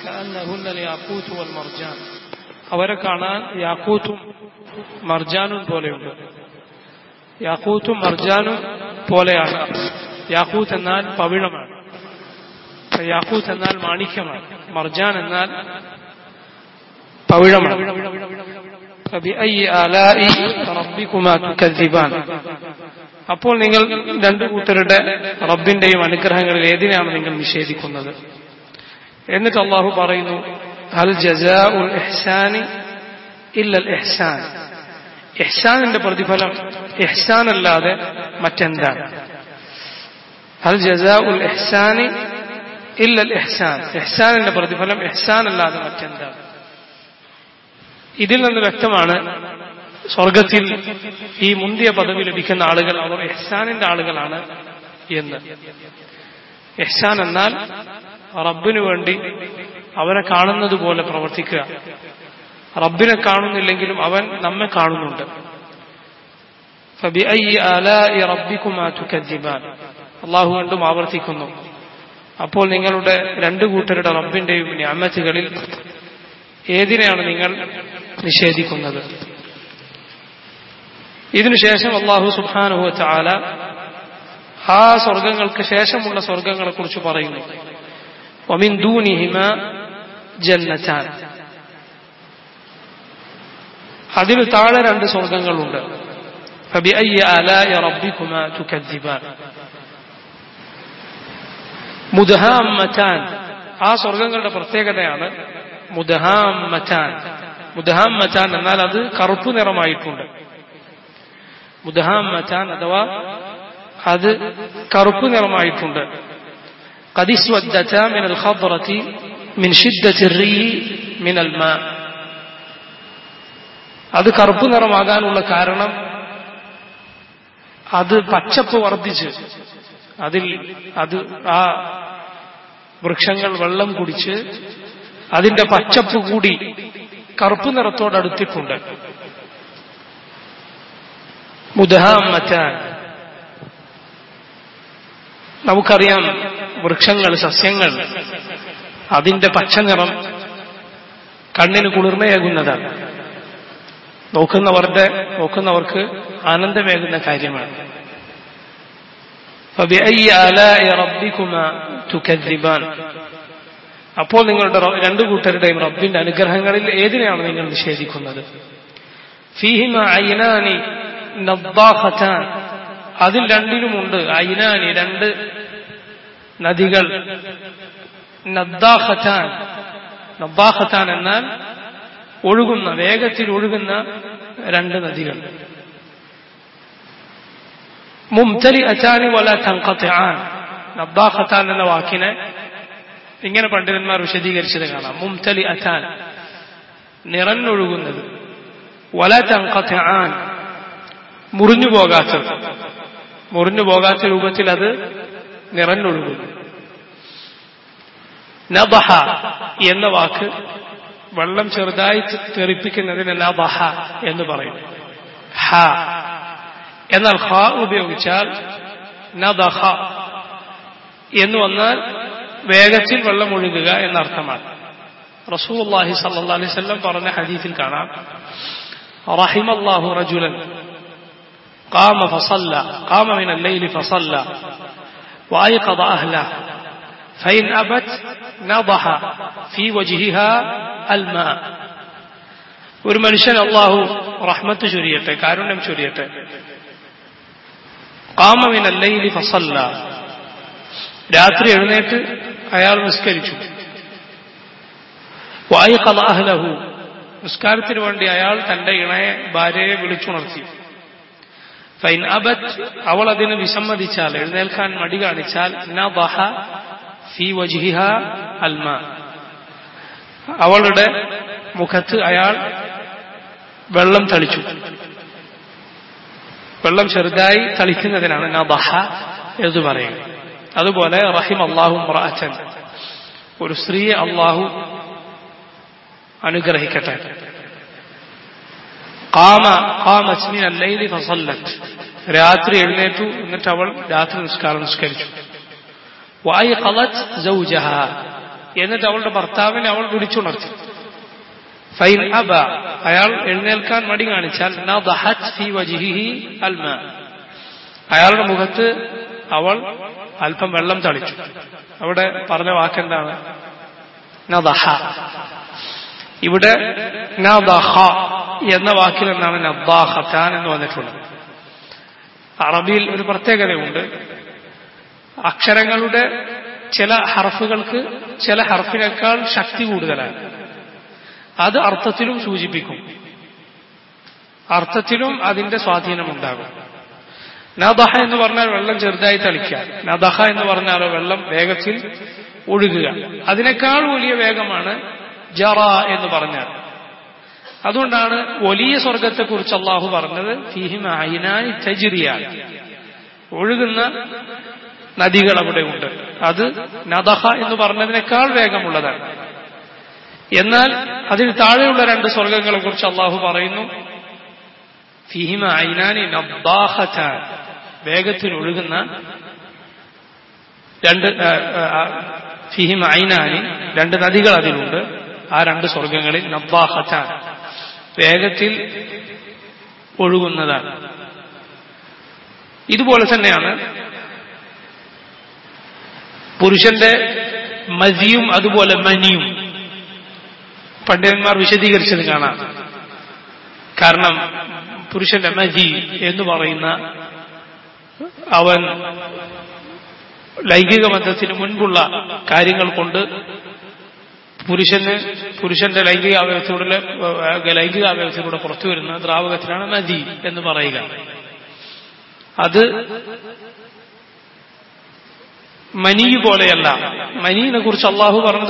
كأنهن الياقوت والمرجان അവരെ കാണാൻ യാക്കൂത്തും മർജാനും പോലെയുണ്ട് യാക്കൂത്തും മർജാനും പോലെയാണ് യാക്കൂത്ത് എന്നാൽ പവിഴമാണ് യാക്കൂത്ത് എന്നാൽ മാണിക്യമാണ് മർജാൻ എന്നാൽ പവിഴമാണ് فبأي آلاء ربكما تكذبان അപ്പോൾ നിങ്ങൾ രണ്ടു കൂട്ടരുടെ റബ്ബിന്റെയും അനുഗ്രഹങ്ങളിൽ ഏതിനാണ് നിങ്ങൾ നിഷേധിക്കുന്നത് എന്നിട്ട് അള്ളാഹു പറയുന്നു ഹൽ ജസാഉൽ ഇഹ്സാനി ഇല്ലൽ ഇഹ്സാൻ ഇഹ്സാനിന്റെ പ്രതിഫലം ഇഹ്സാൻ അല്ലാതെ മറ്റെന്താണ് ഹൽ ജസാഉൽ ഇഹ്സാനി ഇല്ലൽ ഇഹ്സാൻ ഇഹ്സാനിന്റെ പ്രതിഫലം ഇഹ്സാൻ അല്ലാതെ മറ്റെന്താണ് ഇതിൽ നിന്ന് വ്യക്തമാണ് സ്വർഗത്തിൽ ഈ മുന്തിയ പദവി ലഭിക്കുന്ന ആളുകൾ അവർ എഹ്സാനിന്റെ ആളുകളാണ് എന്ന് എഹ്സാൻ എന്നാൽ റബ്ബിനു വേണ്ടി അവനെ കാണുന്നത് പോലെ പ്രവർത്തിക്കുക റബ്ബിനെ കാണുന്നില്ലെങ്കിലും അവൻ നമ്മെ കാണുന്നുണ്ട് അള്ളാഹു കണ്ടും ആവർത്തിക്കുന്നു അപ്പോൾ നിങ്ങളുടെ രണ്ടു കൂട്ടരുടെ റബ്ബിന്റെയും ഞാമത്തുകളിൽ ഏതിനെയാണ് നിങ്ങൾ നിഷേധിക്കുന്നത് ഇതിനുശേഷം അള്ളാഹു സുബാനുഹു ചാല ആ സ്വർഗങ്ങൾക്ക് ശേഷമുള്ള സ്വർഗങ്ങളെ കുറിച്ച് പറയുന്നു ഒമിൻ ദൂനിഹിമ ജന്നച്ചാൻ അതിനു താഴെ രണ്ട് സ്വർഗങ്ങളുണ്ട് മുദഹാമറ്റാൻ ആ സ്വർഗങ്ങളുടെ പ്രത്യേകതയാണ് മുദഹാമറ്റാൻ മുദഹാമറ്റാൻ എന്നാൽ അത് കറുപ്പ് നിറമായിട്ടുണ്ട് മുദഹാം മച്ചാൻ അഥവാ അത് കറുപ്പ് നിറമായിട്ടുണ്ട് മിനൽ ഖദ്റതി മിൻ ഷിദ്ദത്തി റീഹി മിനൽ മാ അത് കറുപ്പ് നിറമാകാനുള്ള കാരണം അത് പച്ചപ്പ് വർദ്ധിച്ച് അതിൽ അത് ആ വൃക്ഷങ്ങൾ വെള്ളം കുടിച്ച് അതിന്റെ പച്ചപ്പ് കൂടി കറുപ്പ് നിറത്തോടടുത്തിട്ടുണ്ട് മുദഹാമറ്റാൻ നമുക്കറിയാം വൃക്ഷങ്ങൾ സസ്യങ്ങൾ അതിന്റെ പച്ച നിറം കണ്ണിന് കുളിർമയേകുന്നതാണ് നോക്കുന്നവരുടെ നോക്കുന്നവർക്ക് ആനന്ദമേകുന്ന കാര്യമാണ് അപ്പോൾ നിങ്ങളുടെ രണ്ടു കൂട്ടരുടെയും റബ്ബിന്റെ അനുഗ്രഹങ്ങളിൽ ഏതിനെയാണ് നിങ്ങൾ നിഷേധിക്കുന്നത് ഫീഹിമ ഐനാനി നബ്ബാഖത്താൻ അതിൽ രണ്ടിലുമുണ്ട് ഐനാനി രണ്ട് നദികൾ നദ്ദാഖത്താൻ നബ്ബാഖത്താൻ എന്നാൽ ഒഴുകുന്ന വേഗത്തിൽ ഒഴുകുന്ന രണ്ട് നദികൾ മുംതലി അച്ചാനി വല തങ്കത്താൻ നബ്ബാഖത്താൻ എന്ന വാക്കിനെ ഇങ്ങനെ പണ്ഡിതന്മാർ വിശദീകരിച്ചത് കാണാം മുംതലി അച്ചാൻ നിറഞ്ഞൊഴുകുന്നത് വല തങ്കത്താൻ മുറിഞ്ഞു പോകാത്തത് മുറിഞ്ഞു പോകാത്ത രൂപത്തിൽ അത് നിറഞ്ഞൊഴുകുന്നു നബഹ എന്ന വാക്ക് വെള്ളം ചെറുതായി തെറിപ്പിക്കുന്നതിന് നബഹ എന്ന് പറയും ഹ എന്നാൽ ഹ ഉപയോഗിച്ചാൽ നദഹ എന്ന് വന്നാൽ വേഗത്തിൽ വെള്ളം ഒഴുകുക എന്നർത്ഥമാണ് റസൂൽ അള്ളാഹി സല്ലാ അലൈവല്ലം പറഞ്ഞ ഹദീഫിൽ കാണാം റഹിമല്ലാഹു റജുലൻ قام فصلى قام من الليل فصلى وأيقظ أهله فإن أبت نضح في وجهها الماء ഒരു മനുഷ്യൻ അള്ളാഹു റഹ്മത്ത് ചൊരിയട്ടെ കാരുണ്യം ചൊരിയട്ടെ കാമമിൻ അല്ലയിലി ഫസല്ല രാത്രി എഴുന്നേറ്റ് അയാൾ നിസ്കരിച്ചു വായിഖല അഹ്ലഹു നിസ്കാരത്തിന് വേണ്ടി അയാൾ തന്റെ ഇണയെ ഭാര്യയെ വിളിച്ചുണർത്തി ഫൈൻ അബത് അവൾ അതിന് വിസമ്മതിച്ചാൽ എഴുന്നേൽക്കാൻ മടി കാണിച്ചാൽ നബഹ ഫി വജിഹ അൽമ അവളുടെ മുഖത്ത് അയാൾ വെള്ളം തളിച്ചു വെള്ളം ചെറുതായി തളിക്കുന്നതിനാണ് നബഹ എന്ന് പറയുക അതുപോലെ റഹിം അള്ളാഹു റാച്ചൻ ഒരു സ്ത്രീയെ അള്ളാഹു അനുഗ്രഹിക്കട്ടെ കാമ കാമത് മിൻ അല്ലൈലി ഫസല്ലത്ത് രാത്രി എഴുന്നേറ്റു എന്നിട്ട് അവൾ രാത്രി നിസ്കാരം നിസ്കരിച്ചു വായി ഖലത് സൗജഹ എന്നിട്ട് അവളുടെ ഭർത്താവിനെ അവൾ വിളിച്ചുണർത്തി ഫൈൻ അബ അയാൾ എഴുന്നേൽക്കാൻ മടി കാണിച്ചാൽ നദഹത് ഫീ വജ്ഹിഹി അൽമ അയാളുടെ മുഖത്ത് അവൾ അല്പം വെള്ളം തളിച്ചു അവിടെ പറഞ്ഞ വാക്കെന്താണ് നദഹ ഇവിടെ നദഹ എന്ന വാക്കിൽ നിന്നാണ് നദ്ദാഹത്താൻ എന്ന് വന്നിട്ടുള്ളത് അറബിയിൽ ഒരു പ്രത്യേകതയുണ്ട് അക്ഷരങ്ങളുടെ ചില ഹർഫുകൾക്ക് ചില ഹർഫിനേക്കാൾ ശക്തി കൂടുതലാണ് അത് അർത്ഥത്തിലും സൂചിപ്പിക്കും അർത്ഥത്തിലും അതിന്റെ സ്വാധീനമുണ്ടാകും നദഹ എന്ന് പറഞ്ഞാൽ വെള്ളം ചെറുതായി തളിക്കുക നദഹ എന്ന് പറഞ്ഞാൽ വെള്ളം വേഗത്തിൽ ഒഴുകുക അതിനേക്കാൾ വലിയ വേഗമാണ് ജറ എന്ന് പറഞ്ഞാൽ അതുകൊണ്ടാണ് വലിയ സ്വർഗത്തെക്കുറിച്ച് അള്ളാഹു പറഞ്ഞത് ഫിഹിം അയിനായി തജിറിയാണ് ഒഴുകുന്ന നദികൾ അവിടെ ഉണ്ട് അത് നദഹ എന്ന് പറഞ്ഞതിനേക്കാൾ വേഗമുള്ളതാണ് എന്നാൽ അതിന് താഴെയുള്ള രണ്ട് സ്വർഗങ്ങളെ കുറിച്ച് അള്ളാഹു പറയുന്നു ഫിഹിമ ഐനാനി നബ്ബാഹത്താൻ വേഗത്തിൽ ഒഴുകുന്ന രണ്ട് ഫിഹിമ ഐനാനി രണ്ട് നദികൾ അതിലുണ്ട് ആ രണ്ട് സ്വർഗങ്ങളിൽ നബ്ബാഹത്താൻ വേഗത്തിൽ ഒഴുകുന്നതാണ് ഇതുപോലെ തന്നെയാണ് പുരുഷന്റെ മതിയും അതുപോലെ മനിയും പണ്ഡിതന്മാർ വിശദീകരിച്ചത് കാണാം കാരണം പുരുഷന്റെ മതി എന്ന് പറയുന്ന അവൻ ലൈംഗിക ബന്ധത്തിന് മുൻപുള്ള കാര്യങ്ങൾ കൊണ്ട് പുരുഷന് പുരുഷന്റെ ലൈംഗിക അവയവത്തിലൂടെ ലൈംഗിക അവയവത്തിലൂടെ പുറത്തു വരുന്ന ദ്രാവകത്തിനാണ് മതി എന്ന് പറയുക അത് മനി പോലെയല്ല മനീനെ കുറിച്ച് അള്ളാഹു പറഞ്ഞത്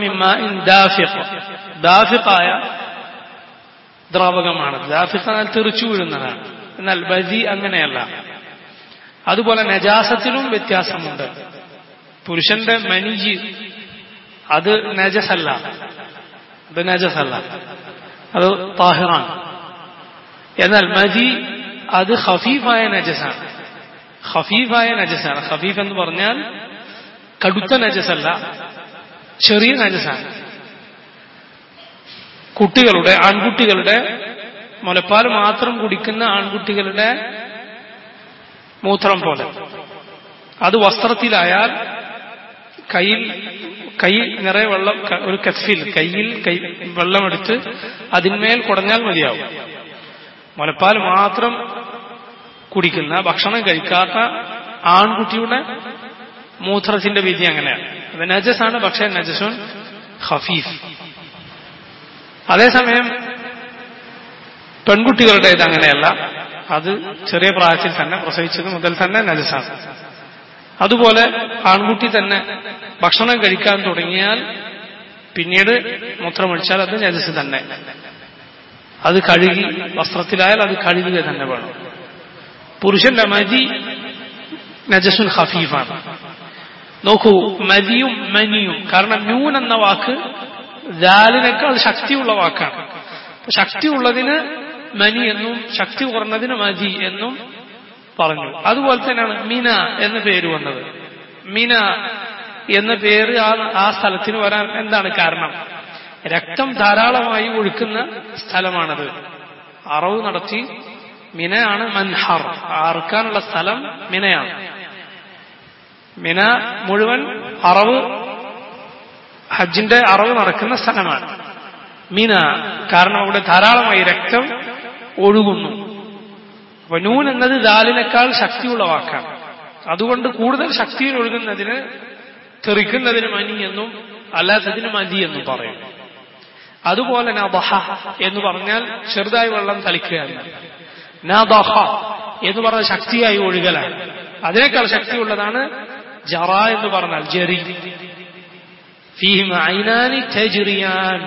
ദാഫിഖായ ദ്രാവകമാണ് ദാഫിഖ തെറിച്ചു വീഴുന്നതാണ് എന്നാൽ ബദി അങ്ങനെയല്ല അതുപോലെ നജാസത്തിലും വ്യത്യാസമുണ്ട് പുരുഷന്റെ മനിജ് അത് നജസല്ല അത് നജസല്ല അത് താഹിറാണ് എന്നാൽ മതി അത് ഹഫീഫായ നജസാണ് ഹഫീഫായ നജസാണ് ഹഫീഫ് എന്ന് പറഞ്ഞാൽ കടുത്ത നജസല്ല ചെറിയ നജസാണ് കുട്ടികളുടെ ആൺകുട്ടികളുടെ മുലപ്പാൽ മാത്രം കുടിക്കുന്ന ആൺകുട്ടികളുടെ മൂത്രം പോലെ അത് വസ്ത്രത്തിലായാൽ കയ്യിൽ കൈ നിറയെ വെള്ളം ഒരു കഫിൽ കയ്യിൽ കൈ വെള്ളമെടുത്ത് അതിന്മേൽ കുടഞ്ഞാൽ മതിയാവും മുലപ്പാൽ മാത്രം കുടിക്കുന്ന ഭക്ഷണം കഴിക്കാത്ത ആൺകുട്ടിയുടെ മൂത്രത്തിന്റെ വിധി അങ്ങനെയാണ് അത് നജസാണ് പക്ഷേ നജസുൻ ഹഫീഫ് അതേസമയം പെൺകുട്ടികളുടേത് അങ്ങനെയല്ല അത് ചെറിയ പ്രായത്തിൽ തന്നെ പ്രസവിച്ചത് മുതൽ തന്നെ നജസാണ് അതുപോലെ ആൺകുട്ടി തന്നെ ഭക്ഷണം കഴിക്കാൻ തുടങ്ങിയാൽ പിന്നീട് മൂത്രമൊഴിച്ചാൽ അത് നജസ് തന്നെ അത് കഴുകി വസ്ത്രത്തിലായാൽ അത് കഴുകുക തന്നെ വേണം പുരുഷന്റെ മതി നജസുൻ ഹഫീഫാണ് നോക്കൂ മതിയും മനിയും കാരണം ന്യൂൻ എന്ന വാക്ക് ദാലിനേക്കാൾ ശക്തിയുള്ള വാക്കാണ് ശക്തിയുള്ളതിന് മനി എന്നും ശക്തി കുറഞ്ഞതിന് മതി എന്നും പറഞ്ഞു അതുപോലെ തന്നെയാണ് മിന എന്ന പേര് വന്നത് മിന എന്ന പേര് ആ ആ സ്ഥലത്തിന് വരാൻ എന്താണ് കാരണം രക്തം ധാരാളമായി ഒഴുക്കുന്ന സ്ഥലമാണത് അറവ് നടത്തി മിനയാണ് മൻഹർ അറുക്കാനുള്ള സ്ഥലം മിനയാണ് മിന മുഴുവൻ അറവ് ഹജ്ജിന്റെ അറവ് നടക്കുന്ന സ്ഥലമാണ് മിന കാരണം അവിടെ ധാരാളമായി രക്തം ഒഴുകുന്നു അപ്പൊ നൂൻ എന്നത് ദാലിനേക്കാൾ ശക്തിയുള്ള വാക്കാണ് അതുകൊണ്ട് കൂടുതൽ ശക്തിയിൽ ഒഴുകുന്നതിന് തെറിക്കുന്നതിന് മനി എന്നും അല്ലാത്തതിന് മതി എന്നും പറയും അതുപോലെ നബഹ എന്ന് പറഞ്ഞാൽ ചെറുതായി വെള്ളം തളിക്കുകയല്ല നബഹ എന്ന് പറഞ്ഞ ശക്തിയായി ഒഴുകലാണ് അതിനേക്കാൾ ശക്തിയുള്ളതാണ് ജറ എന്ന് പറഞ്ഞാൽ ജെറി ഫീഹിം ഐനാനി തജ്രിയാൻ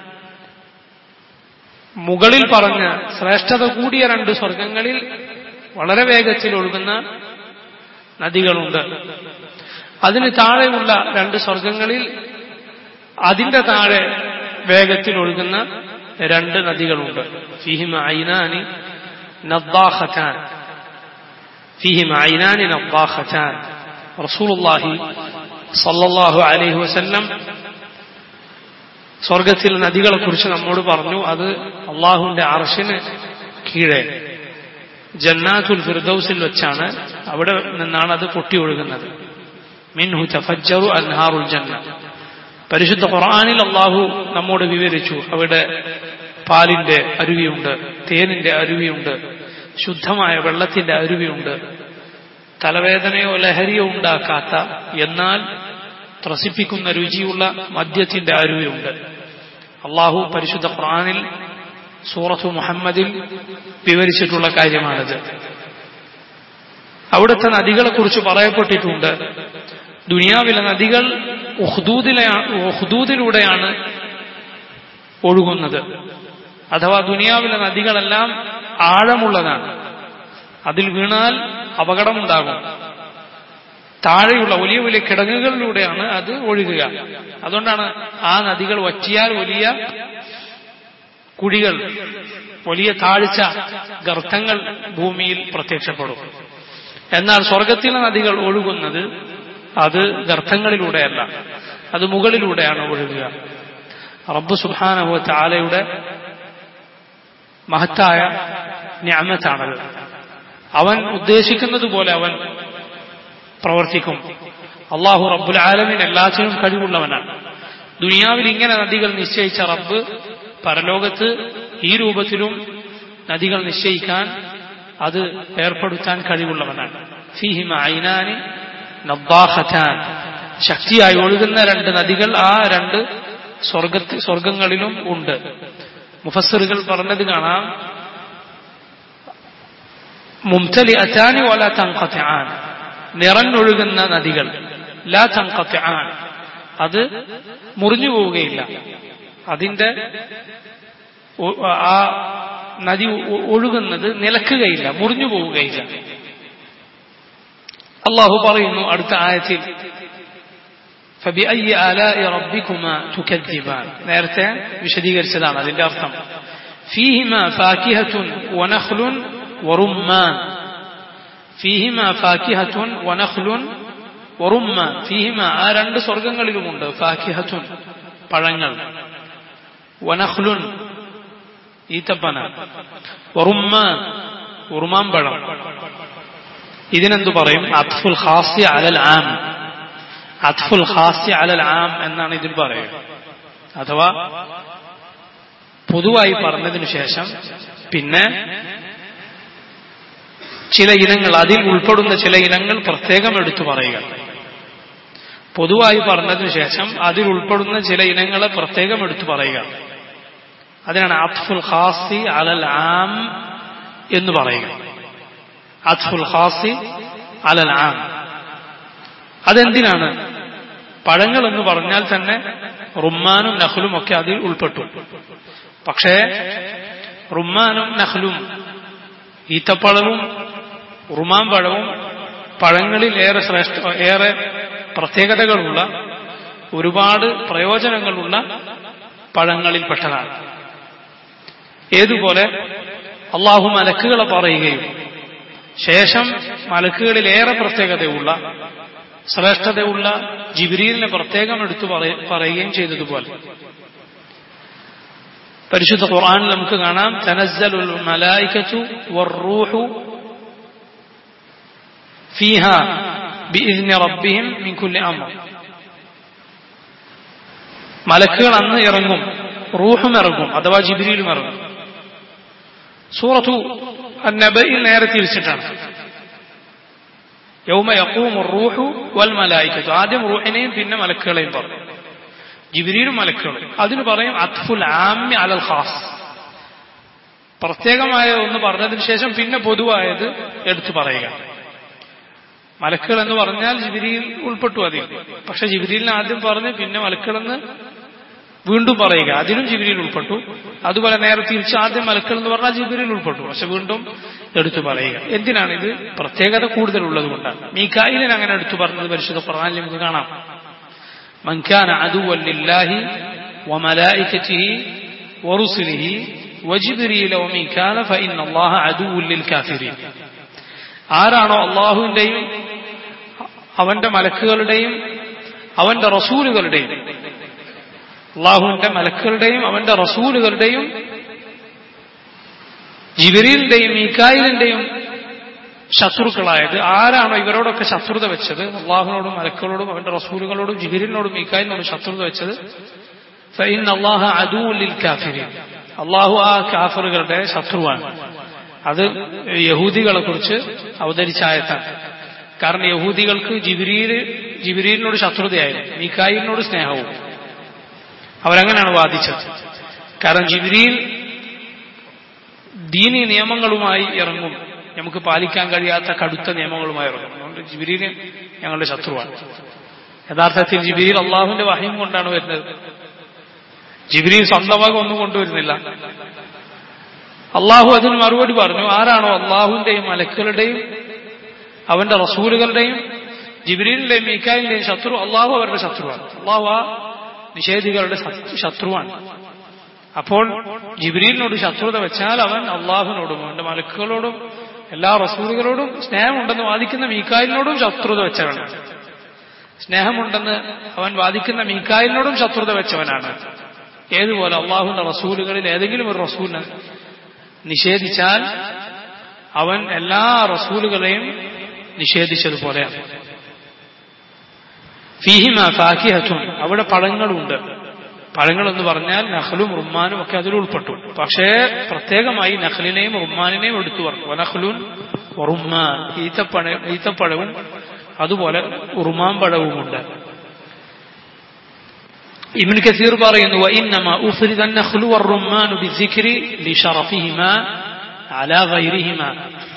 മുകളിൽ പറഞ്ഞ ശ്രേഷ്ഠത കൂടിയ രണ്ട് സ്വർഗങ്ങളിൽ വളരെ വേഗത്തിൽ ഒഴുകുന്ന നദികളുണ്ട് അതിന് താഴെയുള്ള രണ്ട് സ്വർഗങ്ങളിൽ അതിന്റെ താഴെ വേഗത്തിൽ ഒഴുകുന്ന രണ്ട് നദികളുണ്ട് ഫിഹിം ഐനാനി നദ്ദാഖത്താൻ ഫിഹിം ഐനാനി നദ്ദാഖത്താൻ റസൂലുള്ളാഹി സല്ലല്ലാഹു അലൈഹി വസല്ലം സ്വർഗത്തിൽ നദികളെക്കുറിച്ച് നമ്മോട് പറഞ്ഞു അത് അള്ളാഹുവിന്റെ അർഷിന് കീഴെ ജന്നാത്തുൽ ഫിർദൌസിൽ വെച്ചാണ് അവിടെ നിന്നാണ് അത് പൊട്ടി ഒഴുകുന്നത് മിൻഹു തഫജ്ജറു അൻഹാറുൽ ജന്ന പരിശുദ്ധ ഖുർആനിൽ അള്ളാഹു നമ്മോട് വിവരിച്ചു അവിടെ പാലിന്റെ അരുവിയുണ്ട് തേനിന്റെ അരുവിയുണ്ട് ശുദ്ധമായ വെള്ളത്തിന്റെ അരുവിയുണ്ട് തലവേദനയോ ലഹരിയോ ഉണ്ടാക്കാത്ത എന്നാൽ ത്രസിപ്പിക്കുന്ന രുചിയുള്ള മദ്യത്തിന്റെ അരുവിയുണ്ട് അള്ളാഹു പരിശുദ്ധ ഖുർആനിൽ സൂറത്തു മുഹമ്മദിൽ വിവരിച്ചിട്ടുള്ള കാര്യമാണിത് അവിടുത്തെ നദികളെക്കുറിച്ച് പറയപ്പെട്ടിട്ടുണ്ട് ദുനിയാവിലെ നദികൾ ഉഹ്ദൂദിലൂടെയാണ് ഒഴുകുന്നത് അഥവാ ദുനിയാവിലെ നദികളെല്ലാം ആഴമുള്ളതാണ് അതിൽ വീണാൽ അപകടമുണ്ടാകും താഴെയുള്ള വലിയ വലിയ കിടങ്ങുകളിലൂടെയാണ് അത് ഒഴുകുക അതുകൊണ്ടാണ് ആ നദികൾ വറ്റിയാൽ വലിയ കുഴികൾ വലിയ താഴ്ച ഗർത്തങ്ങൾ ഭൂമിയിൽ പ്രത്യക്ഷപ്പെടും എന്നാൽ സ്വർഗത്തിലെ നദികൾ ഒഴുകുന്നത് അത് ഗർത്തങ്ങളിലൂടെയല്ല അത് മുകളിലൂടെയാണ് ഒഴുകുക റബ്ബ് സുഹാനഹു താലയുടെ മഹത്തായ ഞാമത്താണത് അവൻ ഉദ്ദേശിക്കുന്നത് പോലെ അവൻ പ്രവർത്തിക്കും അള്ളാഹു റബ്ബുൽ ആലമിൻ എല്ലാത്തിനും കഴിവുള്ളവനാണ് ദുനിയാവിൽ ഇങ്ങനെ നദികൾ നിശ്ചയിച്ച റബ്ബ് പരലോകത്ത് ഈ രൂപത്തിലും നദികൾ നിശ്ചയിക്കാൻ അത് ഏർപ്പെടുത്താൻ കഴിവുള്ളവനാണ് ഫിഹിമ ഐനാനി നബ്ബാഖത്താൻ ശക്തിയായി ഒഴുകുന്ന രണ്ട് നദികൾ ആ രണ്ട് സ്വർഗത്തി സ്വർഗങ്ങളിലും ഉണ്ട് മുഫസറുകൾ പറഞ്ഞത് കാണാം മുംതലി അറ്റാനി വല തങ്കത്താൻ നിറഞ്ഞൊഴുകുന്ന നദികൾ ലാ തങ്കത്താൻ അത് മുറിഞ്ഞു പോവുകയില്ല അതിന്റെ ആ നദി ഒഴുകുന്നത് നിലക്കുകയില്ല മുറിഞ്ഞു പോവുകയില്ല അള്ളാഹു പറയുന്നു അടുത്ത ആയത്തിൽ فبأي آلاء ربكما تكذبان നേരത്തെ വിശദീകരിച്ചതാണ് അതിന്റെ അർത്ഥം فيهما فاكهة ونخل ورمان فيهما فاكهة ونخل ورمان فيهما ആ രണ്ട് സ്വർഗങ്ങളിലുമുണ്ട് ഫാക്കിഹത്തുൻ പഴങ്ങൾ വനഖ്ലുൻ ഈത്തപ്പന വറുമ്മാൻ ഉറുമാൻ പഴം ഇതിനെന്തു പറയും അത്ഫുൽ ഖാസി അലൽ ആം അത്ഫുൽ ഖാസി അലൽ ആം എന്നാണ് ഇതിൽ പറയുക അഥവാ പൊതുവായി പറഞ്ഞതിനു ശേഷം പിന്നെ ചില ഇനങ്ങൾ അതിൽ ഉൾപ്പെടുന്ന ചില ഇനങ്ങൾ പ്രത്യേകം എടുത്തു പറയുക പൊതുവായി പറഞ്ഞതിനു ശേഷം അതിൽ ഉൾപ്പെടുന്ന ചില ഇനങ്ങളെ പ്രത്യേകം എടുത്തു പറയുക അതിനാണ് അത്ഫുൽ ഖാസി അലൽ ആം എന്ന് പറയുക അത്ഫുൽ ഖാസി അലൽ ആം അതെന്തിനാണ് പഴങ്ങൾ എന്ന് പറഞ്ഞാൽ തന്നെ റുമ്മാനും നഹ്ലും ഒക്കെ അതിൽ ഉൾപ്പെട്ടു പക്ഷേ റുമ്മാനും നഹ്ലും ഈത്തപ്പഴവും ഉറുമാൻ പഴവും പഴങ്ങളിൽ ഏറെ ശ്രേഷ്ഠ ഏറെ പ്രത്യേകതകളുള്ള ഒരുപാട് പ്രയോജനങ്ങളുള്ള പഴങ്ങളിൽപ്പെട്ടതാണ് ഏതുപോലെ അള്ളാഹു മലക്കുകളെ പറയുകയും ശേഷം മലക്കുകളിൽ ഏറെ പ്രത്യേകതയുള്ള ശ്രേഷ്ഠതയുള്ള ജിബിരിലിനെ പ്രത്യേകം എടുത്തു പറയുകയും ചെയ്തതുപോലെ പരിശുദ്ധ ഖുർആനിൽ നമുക്ക് കാണാം തനസ്സലുൽ മലായികത്തു വറൂഹു ഫീഹ ബിഇذن റബ്ബിഹിം മിൻ കുല്ലി അംർ മലക്കുകൾ അന്ന് ഇറങ്ങും റൂഹും ഇറങ്ങും അഥവാ ജിബ്രീലും ഇറങ്ങും സൂറത്തു അന്നബയിൽ നേരെ തിരിച്ചിട്ടാണ് യൗമ യഖൂമു റൂഹു വൽ മലായികത്തു ആദ്യം റൂഹിനെയും പിന്നെ മലക്കുകളെയും പറഞ്ഞു ജിബിരിയിലും മലക്കുകളും അതിന് പറയും അത്ഫുൽ ആമ്മി അലൽ ഖാസ് പ്രത്യേകമായ ഒന്ന് പറഞ്ഞതിന് ശേഷം പിന്നെ പൊതുവായത് എടുത്തു പറയുക മലക്കുകൾ എന്ന് പറഞ്ഞാൽ ജിബിരിയിൽ ഉൾപ്പെട്ടു അതിൽ പക്ഷെ ജിബിരിയിലിന് ആദ്യം പറഞ്ഞ് പിന്നെ മലക്കുകളെന്ന് വീണ്ടും പറയുക അതിലും ജിബിരിയിൽ ഉൾപ്പെട്ടു അതുപോലെ നേരെ തിരിച്ച് ആദ്യം മലക്കൾ എന്ന് പറഞ്ഞാൽ ജിബിരിയിൽ ഉൾപ്പെട്ടു പക്ഷെ വീണ്ടും എടുത്തു പറയുക എന്തിനാണ് ഇത് പ്രത്യേകത കൂടുതലുള്ളത് കൊണ്ടാണ് മീക്കായിലിന് അങ്ങനെ എടുത്തു പറഞ്ഞത് പരിശുദ്ധ ഖുർആനിൽ നമുക്ക് കാണാം من كان عدوا لله وملائكته ورسله وجبريل وميكال فإن الله عدو للكافرين ആരാണോ അള്ളാഹുവിന്റെയും അവന്റെ മലക്കുകളുടെയും അവന്റെ റസൂലുകളുടെയും അള്ളാഹുവിന്റെ മലക്കുകളുടെയും അവന്റെ റസൂലുകളുടെയും ജിബരീലിന്റെയും മീക്കായിലിന്റെയും ശത്രുക്കളായത് ആരാണോ ഇവരോടൊക്കെ ശത്രുത വെച്ചത് അള്ളാഹുനോടും മലക്കുകളോടും അവന്റെ റസൂലുകളോടും ജിബിരിനോടും മീക്കായിലിനോടും ശത്രുത വെച്ചത് ഫൈൻ അള്ളാഹ അദൂലിൽ കാഫിരീൻ അള്ളാഹു ആ കാഫറുകളുടെ ശത്രുവാണ് അത് യഹൂദികളെ കുറിച്ച് അവതരിച്ച ആയത്താണ് കാരണം യഹൂദികൾക്ക് ജിബിരിയിൽ ജിബിരിയിലിനോട് ശത്രുതയായിരുന്നു മീക്കായിലിനോട് സ്നേഹവും അവരങ്ങനെയാണ് വാദിച്ചത് കാരണം ജിബിരിയിൽ ദീനി നിയമങ്ങളുമായി ഇറങ്ങും നമുക്ക് പാലിക്കാൻ കഴിയാത്ത കടുത്ത നിയമങ്ങളുമായി ഇറങ്ങും അതുകൊണ്ട് ജിബിരിന് ഞങ്ങളുടെ ശത്രുവാണ് യഥാർത്ഥത്തിൽ ജിബിരിയിൽ അള്ളാഹുവിന്റെ വഹയും കൊണ്ടാണ് വരുന്നത് ജിബിരിയിൽ സ്വന്തമായി ഒന്നും കൊണ്ടുവരുന്നില്ല അള്ളാഹു അതിന് മറുപടി പറഞ്ഞു ആരാണോ അള്ളാഹുവിന്റെയും മലക്കുകളുടെയും അവന്റെ റസൂലുകളുടെയും ജിബിരിലിന്റെയും മീക്കാലിന്റെയും ശത്രു അള്ളാഹു അവരുടെ ശത്രുവാണ് അള്ളാഹു ആ നിഷേധികളുടെ ശത്രുവാണ് അപ്പോൾ ജിബ്രീലിനോട് ശത്രുത വെച്ചാൽ അവൻ അള്ളാഹുവിനോടും അവന്റെ മലക്കുകളോടും എല്ലാ റസൂലുകളോടും സ്നേഹമുണ്ടെന്ന് വാദിക്കുന്ന മീക്കായിലിനോടും ശത്രുത വെച്ചവനാണ് സ്നേഹമുണ്ടെന്ന് അവൻ വാദിക്കുന്ന മീക്കായിലിനോടും ശത്രുത വെച്ചവനാണ് ഏതുപോലെ അള്ളാഹുവിന്റെ റസൂലുകളിൽ ഏതെങ്കിലും ഒരു റസൂലിനെ നിഷേധിച്ചാൽ അവൻ എല്ലാ റസൂലുകളെയും നിഷേധിച്ചതുപോലെയാണ് ഫീഹിമ ഫാക്കിഹത്തുൻ അവിടെ പഴങ്ങളുണ്ട് പഴങ്ങൾ എന്ന് പറഞ്ഞാൽ നഹ്ലും റുമ്മാനും ഒക്കെ അതിൽ ഉൾപ്പെട്ടു പക്ഷേ പ്രത്യേകമായി നഹ്ലിനെയും റുമ്മാനിനെയും എടുത്തു പറഞ്ഞു നഹ്ലുൻ റുമ്മാൻ ഈത്തപ്പഴ ഈത്തപ്പഴവും അതുപോലെ ഉറുമാൻ പഴവുമുണ്ട് ഇബ്ൻ കസീർ പറയുന്നു وإنما أفرد النخل والرمان بالذكر لشرفهما على غيرهما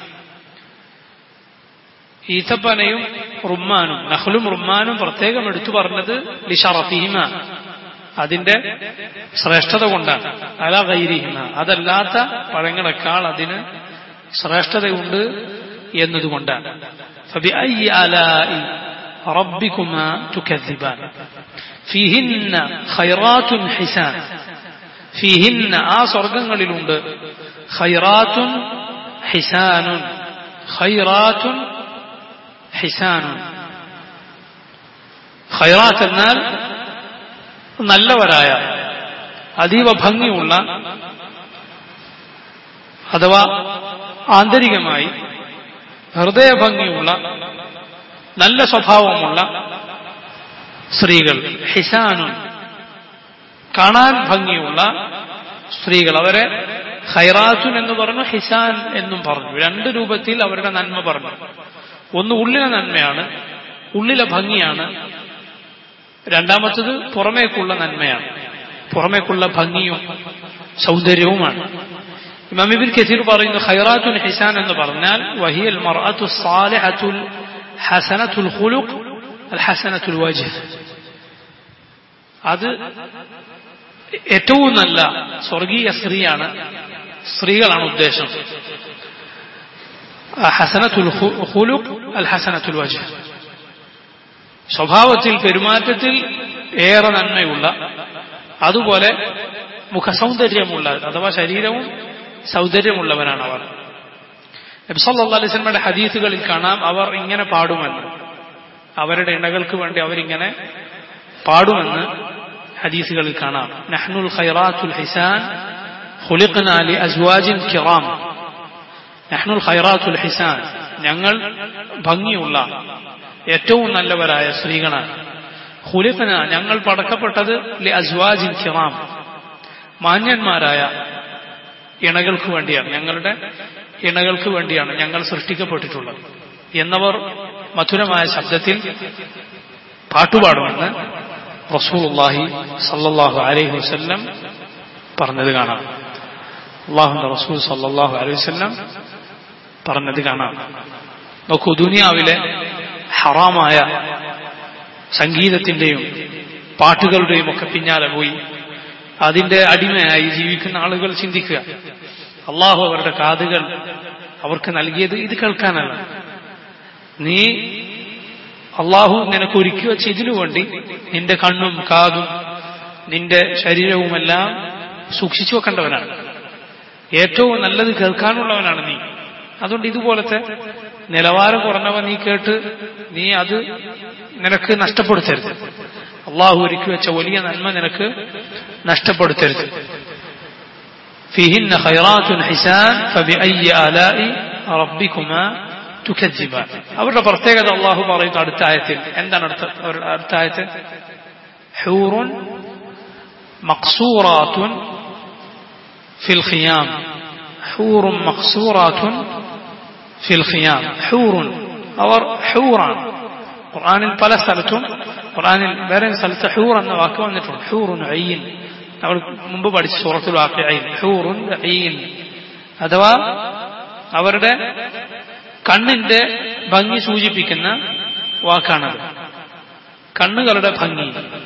ഈത്തപ്പനയും റുമ്മാനും നഹ്ലും റുമ്മാനും പ്രത്യേകം എടുത്തു പറഞ്ഞത് ലിഷറഫിഹിമ അതിന്റെ ശ്രേഷ്ഠത കൊണ്ടാണ് അല ഗൈരിഹിമ അതല്ലാത്ത പഴങ്ങളെക്കാൾ അതിന് ശ്രേഷ്ഠതയുണ്ട് എന്നതുകൊണ്ടാണ് فبأي آلاء ربكما تكذبان فيهن خيرات حسان فيهن ആ സ്വർഗങ്ങളിലുണ്ട് ഖൈറാത്തുൻ ഹിസാനുൻ ഖൈറാത്തുൻ ഹിസാനുൻ ഖൈറാത്ത് എന്നാൽ നല്ലവരായ അതീവ ഭംഗിയുള്ള അഥവാ ആന്തരികമായി ഹൃദയഭംഗിയുള്ള നല്ല സ്വഭാവമുള്ള സ്ത്രീകൾ ഹിസാനുൻ കാണാൻ ഭംഗിയുള്ള സ്ത്രീകൾ അവരെ ഖൈറാത്തുൻ എന്ന് പറഞ്ഞു ഹിസാൻ എന്നും പറഞ്ഞു രണ്ട് രൂപത്തിൽ അവരുടെ നന്മ പറഞ്ഞു ഒന്ന് ഉള്ളിലെ നന്മയാണ് ഉള്ളിലെ ഭംഗിയാണ് രണ്ടാമത്തത് പുറമേക്കുള്ള നന്മയാണ് പുറമേക്കുള്ള ഭംഗിയും സൗന്ദര്യവുമാണ് ഇമാം ഇബിൻ കസീർ പറയുന്നു ഖൈറാത്തുൽ ഹിസാൻ എന്ന് പറഞ്ഞാൽ വഹിയൽ മർഅത്തു സാലിഹത്തുൽ ഹസനത്തുൽ ഖുലുഖ് അൽ ഹസനത്തുൽ വജ്ഹ് അത് ഏറ്റവും നല്ല സ്വർഗീയ സ്ത്രീയാണ് സ്ത്രീകളാണ് ഉദ്ദേശം ഹസനത്തുൽ ഖുലുഖ് അൽ ഹസനത്തുൽ വജ്ഹ് സ്വഭാവത്തിൽ പെരുമാറ്റത്തിൽ ഏറെ നന്മയുള്ള അതുപോലെ മുഖസൗന്ദര്യമുള്ള അഥവാ ശരീരവും സൗന്ദര്യമുള്ളവരാണ് അവർ നബ്സല്ലാ അലൈസ്മയുടെ ഹദീസുകളിൽ കാണാം അവർ ഇങ്ങനെ പാടുമെന്ന് അവരുടെ ഇണകൾക്ക് വേണ്ടി അവരിങ്ങനെ പാടുമെന്ന് ഹദീസുകളിൽ കാണാം നഹ്നുൽ ഖൈറാത്തുൽ ഹിസാൻ خلقنا لأزواج كرام نحن الخيرات الحسان ഞങ്ങൾ ഭംഗിയുള്ള ഏറ്റവും നല്ലവരായ സ്ത്രീകളാണ് ഹുലിഫന ഞങ്ങൾ പടക്കപ്പെട്ടത് ലി അസ്വാജിൻ കിറാം മാന്യന്മാരായ ഇണകൾക്ക് വേണ്ടിയാണ് ഞങ്ങളുടെ ഇണകൾക്ക് വേണ്ടിയാണ് ഞങ്ങൾ സൃഷ്ടിക്കപ്പെട്ടിട്ടുള്ളത് എന്നവർ മധുരമായ ശബ്ദത്തിൽ പാട്ടുപാടുമെന്ന് റസൂലുള്ളാഹി സല്ലല്ലാഹു അലൈഹി വസല്ലം പറഞ്ഞത് കാണാം അള്ളാഹുന്റെ റസൂൽ സല്ലല്ലാഹു അലൈഹി വസല്ലം പറഞ്ഞത് കാണാം നോക്കൂ ദുനിയാവിലെ ഹറാമായ സംഗീതത്തിന്റെയും പാട്ടുകളുടെയും ഒക്കെ പിന്നാലെ പോയി അതിന്റെ അടിമയായി ജീവിക്കുന്ന ആളുകൾ ചിന്തിക്കുക അള്ളാഹു അവരുടെ കാതുകൾ അവർക്ക് നൽകിയത് ഇത് കേൾക്കാനല്ല നീ അള്ളാഹു നിനക്ക് ഒരുക്കി വെച്ച ഇതിനു വേണ്ടി നിന്റെ കണ്ണും കാതും നിന്റെ ശരീരവുമെല്ലാം സൂക്ഷിച്ചു വെക്കേണ്ടവനാണ് ഏറ്റവും നല്ലത് കേൾക്കാനുള്ളവനാണ് നീ അതുകൊണ്ട് ഇതുപോലത്തെ നിലവാരം കുറഞ്ഞവ നീ കേട്ട് നീ അത് നിനക്ക് നഷ്ടപ്പെടുത്തരുത് അള്ളാഹു ഒരുക്കി വെച്ച വലിയ നന്മ നിനക്ക് നഷ്ടപ്പെടുത്തരുത് فيهن خيرات حسان فبأي آلاء ربكما تكذبان അവരുടെ പ്രത്യേകത അള്ളാഹു പറയുന്ന അടുത്ത ആയത്തിൽ എന്താണ് അടുത്ത അടുത്ത ആയത്ത് ഹൂറുൻ മക്സൂറാത്തുൻ ഫിൽ ഖിയാം ഹൂറും മക്സൂറാത്തുൻ ഫിൽ ഖിയാം ഹൂറുൻ അവർ ഹൂറാണ് ഖുർആനിൽ പല സ്ഥലത്തും ഖുർആനിൽ വേറെ സ്ഥലത്ത് ഹൂർ എന്ന വാക്ക് വന്നിട്ടുണ്ട് ഹൂറുൻ അയ്യൻ നമ്മൾ മുമ്പ് പഠിച്ച സൂറത്തുൽ വാക്കിയയിൽ ഹൂറുൻ അയ്യൻ അഥവാ അവരുടെ കണ്ണിന്റെ ഭംഗി സൂചിപ്പിക്കുന്ന വാക്കാണത് കണ്ണുകളുടെ ഭംഗി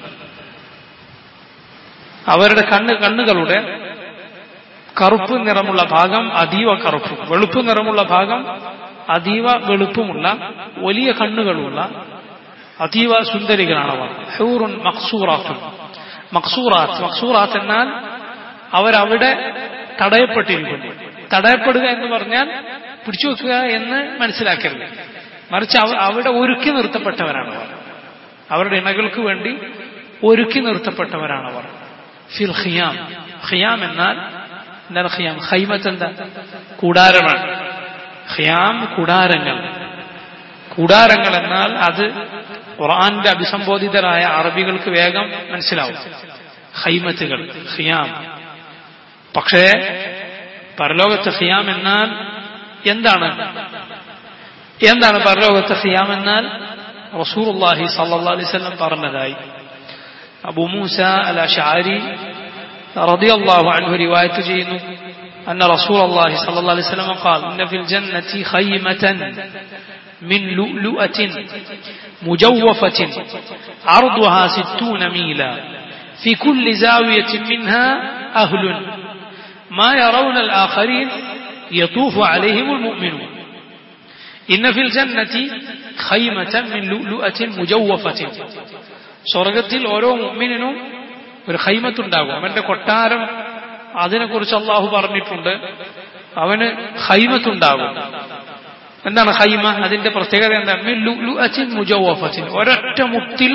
അവരുടെ കണ്ണ് കണ്ണുകളുടെ കറുപ്പ് നിറമുള്ള ഭാഗം അതീവ കറുപ്പും വെളുപ്പ് നിറമുള്ള ഭാഗം അതീവ വെളുപ്പുമുള്ള വലിയ കണ്ണുകളുള്ള അതീവ സുന്ദരികളാണ് അവർ ഹൂറുൻ മക്സൂറാത്തും മക്സൂറാത്ത് മക്സൂറാത്ത് എന്നാൽ അവരവിടെ തടയപ്പെട്ടിരിക്കുന്നു തടയപ്പെടുക എന്ന് പറഞ്ഞാൽ പിടിച്ചു വെക്കുക എന്ന് മനസ്സിലാക്കരുത് മറിച്ച് അവിടെ ഒരുക്കി നിർത്തപ്പെട്ടവരാണ് അവർ അവരുടെ ഇണകൾക്ക് വേണ്ടി ഒരുക്കി നിർത്തപ്പെട്ടവരാണ് അവർ ഫിൽ ഖിയാം ഖിയാം എന്നാൽ എന്താണ് ഖിയാം ഹൈമത്ത് എന്താ കൂടാരമാണ് ഖിയാം കൂടാരങ്ങൾ കൂടാരങ്ങൾ എന്നാൽ അത് ഖുർആന്റെ അഭിസംബോധിതരായ അറബികൾക്ക് വേഗം മനസ്സിലാവും ഹൈമത്തുകൾ ഖിയാം പക്ഷേ പരലോകത്ത് ഖിയാം എന്നാൽ എന്താണ് എന്താണ് പരലോകത്ത് ഖിയാം എന്നാൽ റസൂറുല്ലാഹി സല്ലല്ലാഹു അലൈഹി വസല്ലം പറഞ്ഞതായി അബു മൂസ അൽ അഷാരി റളിയല്ലാഹു അൻഹു റിവായത്ത് ചെയ്യുന്നു أن رسول الله صلى الله عليه وسلم قال إن في الجنة خيمة من لؤلؤة مجوفة عرضها ستون ميلا في كل زاوية منها أهل ما يرون الآخرين يطوف عليهم المؤمنون إن في الجنة خيمة من لؤلؤة مجوفة സ്വർഗത്തിൽ ഓരോ മുമ്മിനും ഒരു ഹൈമത്തുണ്ടാകും അവന്റെ കൊട്ടാരം അതിനെക്കുറിച്ച് അള്ളാഹു പറഞ്ഞിട്ടുണ്ട് അവന് ഹൈമത്തുണ്ടാകും എന്താണ് ഹൈമ അതിന്റെ പ്രത്യേകത എന്താണ് മുജവഫത്തിൻ ഒരൊറ്റ മുത്തിൽ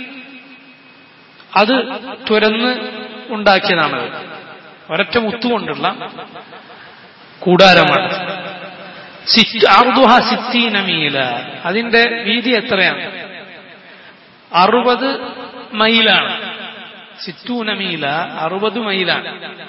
അത് തുരന്ന് ഉണ്ടാക്കിയതാണ് ഒരൊറ്റ മുത്തുകൊണ്ടുള്ള കൂടാരമാണ് സിത്തീനമീല അതിന്റെ വീതി എത്രയാണ് അറുപത് മൈലാണ് സിത്തൂനമീല അറുപത് മൈലാണ്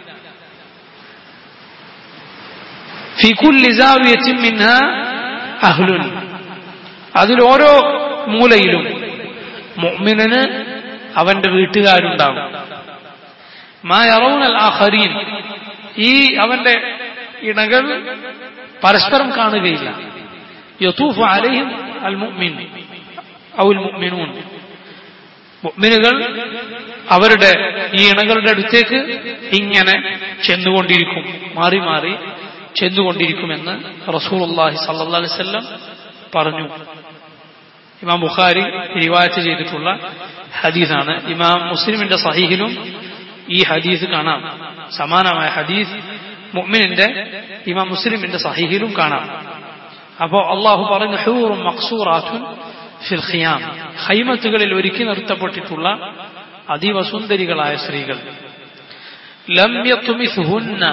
അഹ്ലുൻ അതിൽ ഓരോ മൂലയിലും മുഅ്മിനന് അവന്റെ വീട്ടുകാരുണ്ടാകും മായറൗനൽ ആഖരീൻ ഈ അവന്റെ ഇണകൾ പരസ്പരം കാണുകയില്ല യതൂഫ് അലൈഹിം അൽ മുഅ്മിൻ ഔൽ മുഅ്മിനൂൻ മുഅ്മിനുകൾ അവരുടെ ഈ ഇണകളുടെ അടുത്തേക്ക് ഇങ്ങനെ ചെന്നുകൊണ്ടിരിക്കും മാറി മാറി ചെന്നുകൊണ്ടിരിക്കുമെന്ന് റസൂലുള്ളാഹി സല്ലല്ലാഹു അലൈഹി വസല്ലം പറഞ്ഞു ഇമാം ബുഖാരി റിവായത്ത് ചെയ്തിട്ടുള്ള ഹദീസാണ് ഇമാം മുസ്ലിമിന്റെ സഹീഹിലും ഈ ഹദീസ് കാണാം സമാനമായ ഹദീസ് മുഅ്മിനിന്റെ ഇമാം മുസ്ലിമിന്റെ സഹീഹിലും കാണാം അപ്പോ അള്ളാഹു പറഞ്ഞു ഹൂറും മക്സൂറാത്തുൻ ഫിൽ ഖിയാം ഹൈമത്തുകളിൽ ഒരുക്കി നിർത്തപ്പെട്ടിട്ടുള്ള അതീവ സുന്ദരികളായ സ്ത്രീകൾ ലം യത്മിസുഹുന്ന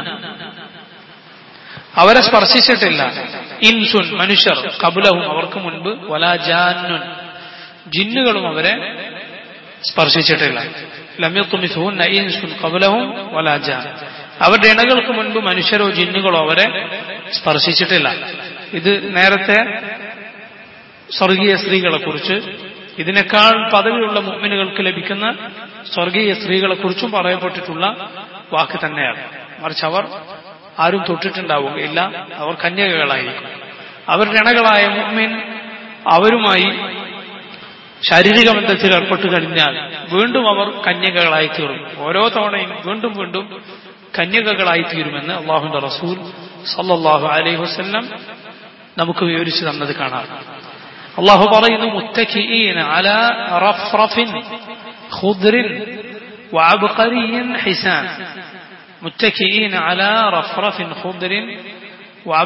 അവരെ സ്പർശിച്ചിട്ടില്ല ഇൻസുൻ മനുഷ്യർ കബുലവും അവർക്ക് മുൻപ് വലാ ജാന്നുൻ ജിന്നുകളും അവരെ സ്പർശിച്ചിട്ടില്ല ലമ്യത്തുമിസുഹുന്ന ഇൻസുൻ കബുലവും വലാ ജാൻ അവരുടെ ഇണകൾക്ക് മുൻപ് മനുഷ്യരോ ജിന്നുകളോ അവരെ സ്പർശിച്ചിട്ടില്ല ഇത് നേരത്തെ സ്വർഗീയ സ്ത്രീകളെ കുറിച്ച് ഇതിനേക്കാൾ പദവിയുള്ള മുഅ്മിനുകൾക്ക് ലഭിക്കുന്ന സ്വർഗീയ സ്ത്രീകളെ കുറിച്ചും പറയപ്പെട്ടിട്ടുള്ള വാക്ക് തന്നെയാണ് മറിച്ച് അവർ ആരും തൊട്ടിട്ടുണ്ടാവുകയില്ല അവർ കന്യകകളായിരിക്കും അവരുടെ ഇണകളായ മുഅ്മിൻ അവരുമായി ശാരീരിക ബന്ധത്തിൽ ഏർപ്പെട്ടു കഴിഞ്ഞാൽ വീണ്ടും അവർ കന്യകകളായി തീരും ഓരോ തവണയും വീണ്ടും വീണ്ടും കന്യകകളായി തീരുമെന്ന് അള്ളാഹുന്റെ റസൂൽ സല്ലല്ലാഹു അലൈഹി വസല്ലം നമുക്ക് വിവരിച്ചു തന്നത് കാണാം അള്ളാഹു പറയുന്നു മുത്തഖിഈന അലാ റഫ്റഫിൻ ഖുദ്റിൻ വഅബ്ഖറിയിൻ ഹിസാൻ മുത്തഖിഈന അലാ റഫ്റഫിൻ ഖുദ്റിൻ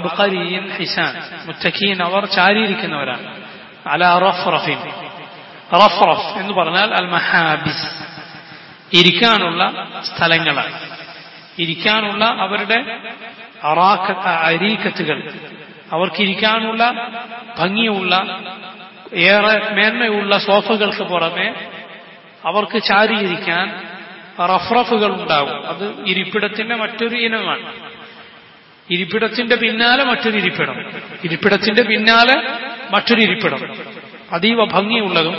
വഅബ്ഖറിയിൻ ഹിസാൻ മുത്തഖീൻ അവർ ചാരിയിരിക്കുന്നവരാണ് അലാ റഫ്റഫിൻ റഫ്റഫ് എന്ന് പറഞ്ഞാൽ അൽ മഹാബിസ് ഇരിക്കാനുള്ള സ്ഥലങ്ങളാണ് ഇരിക്കാനുള്ള അവരുടെ അറാക്ക അരീക്കത്തുകൾ അവർക്കിരിക്കാനുള്ള ഭംഗിയുള്ള ഏറെ മേന്മയുള്ള സോഫകൾക്ക് പുറമെ അവർക്ക് ചാരിയിരിക്കാൻ റഫ്രഫുകൾ ഉണ്ടാകും അത് ഇരിപ്പിടത്തിന്റെ മറ്റൊരു ഇനമാണ് ഇരിപ്പിടത്തിന്റെ പിന്നാലെ മറ്റൊരു ഇരിപ്പിടം ഇരിപ്പിടത്തിന്റെ പിന്നാലെ മറ്റൊരു ഇരിപ്പിടം അതീവ ഭംഗിയുള്ളതും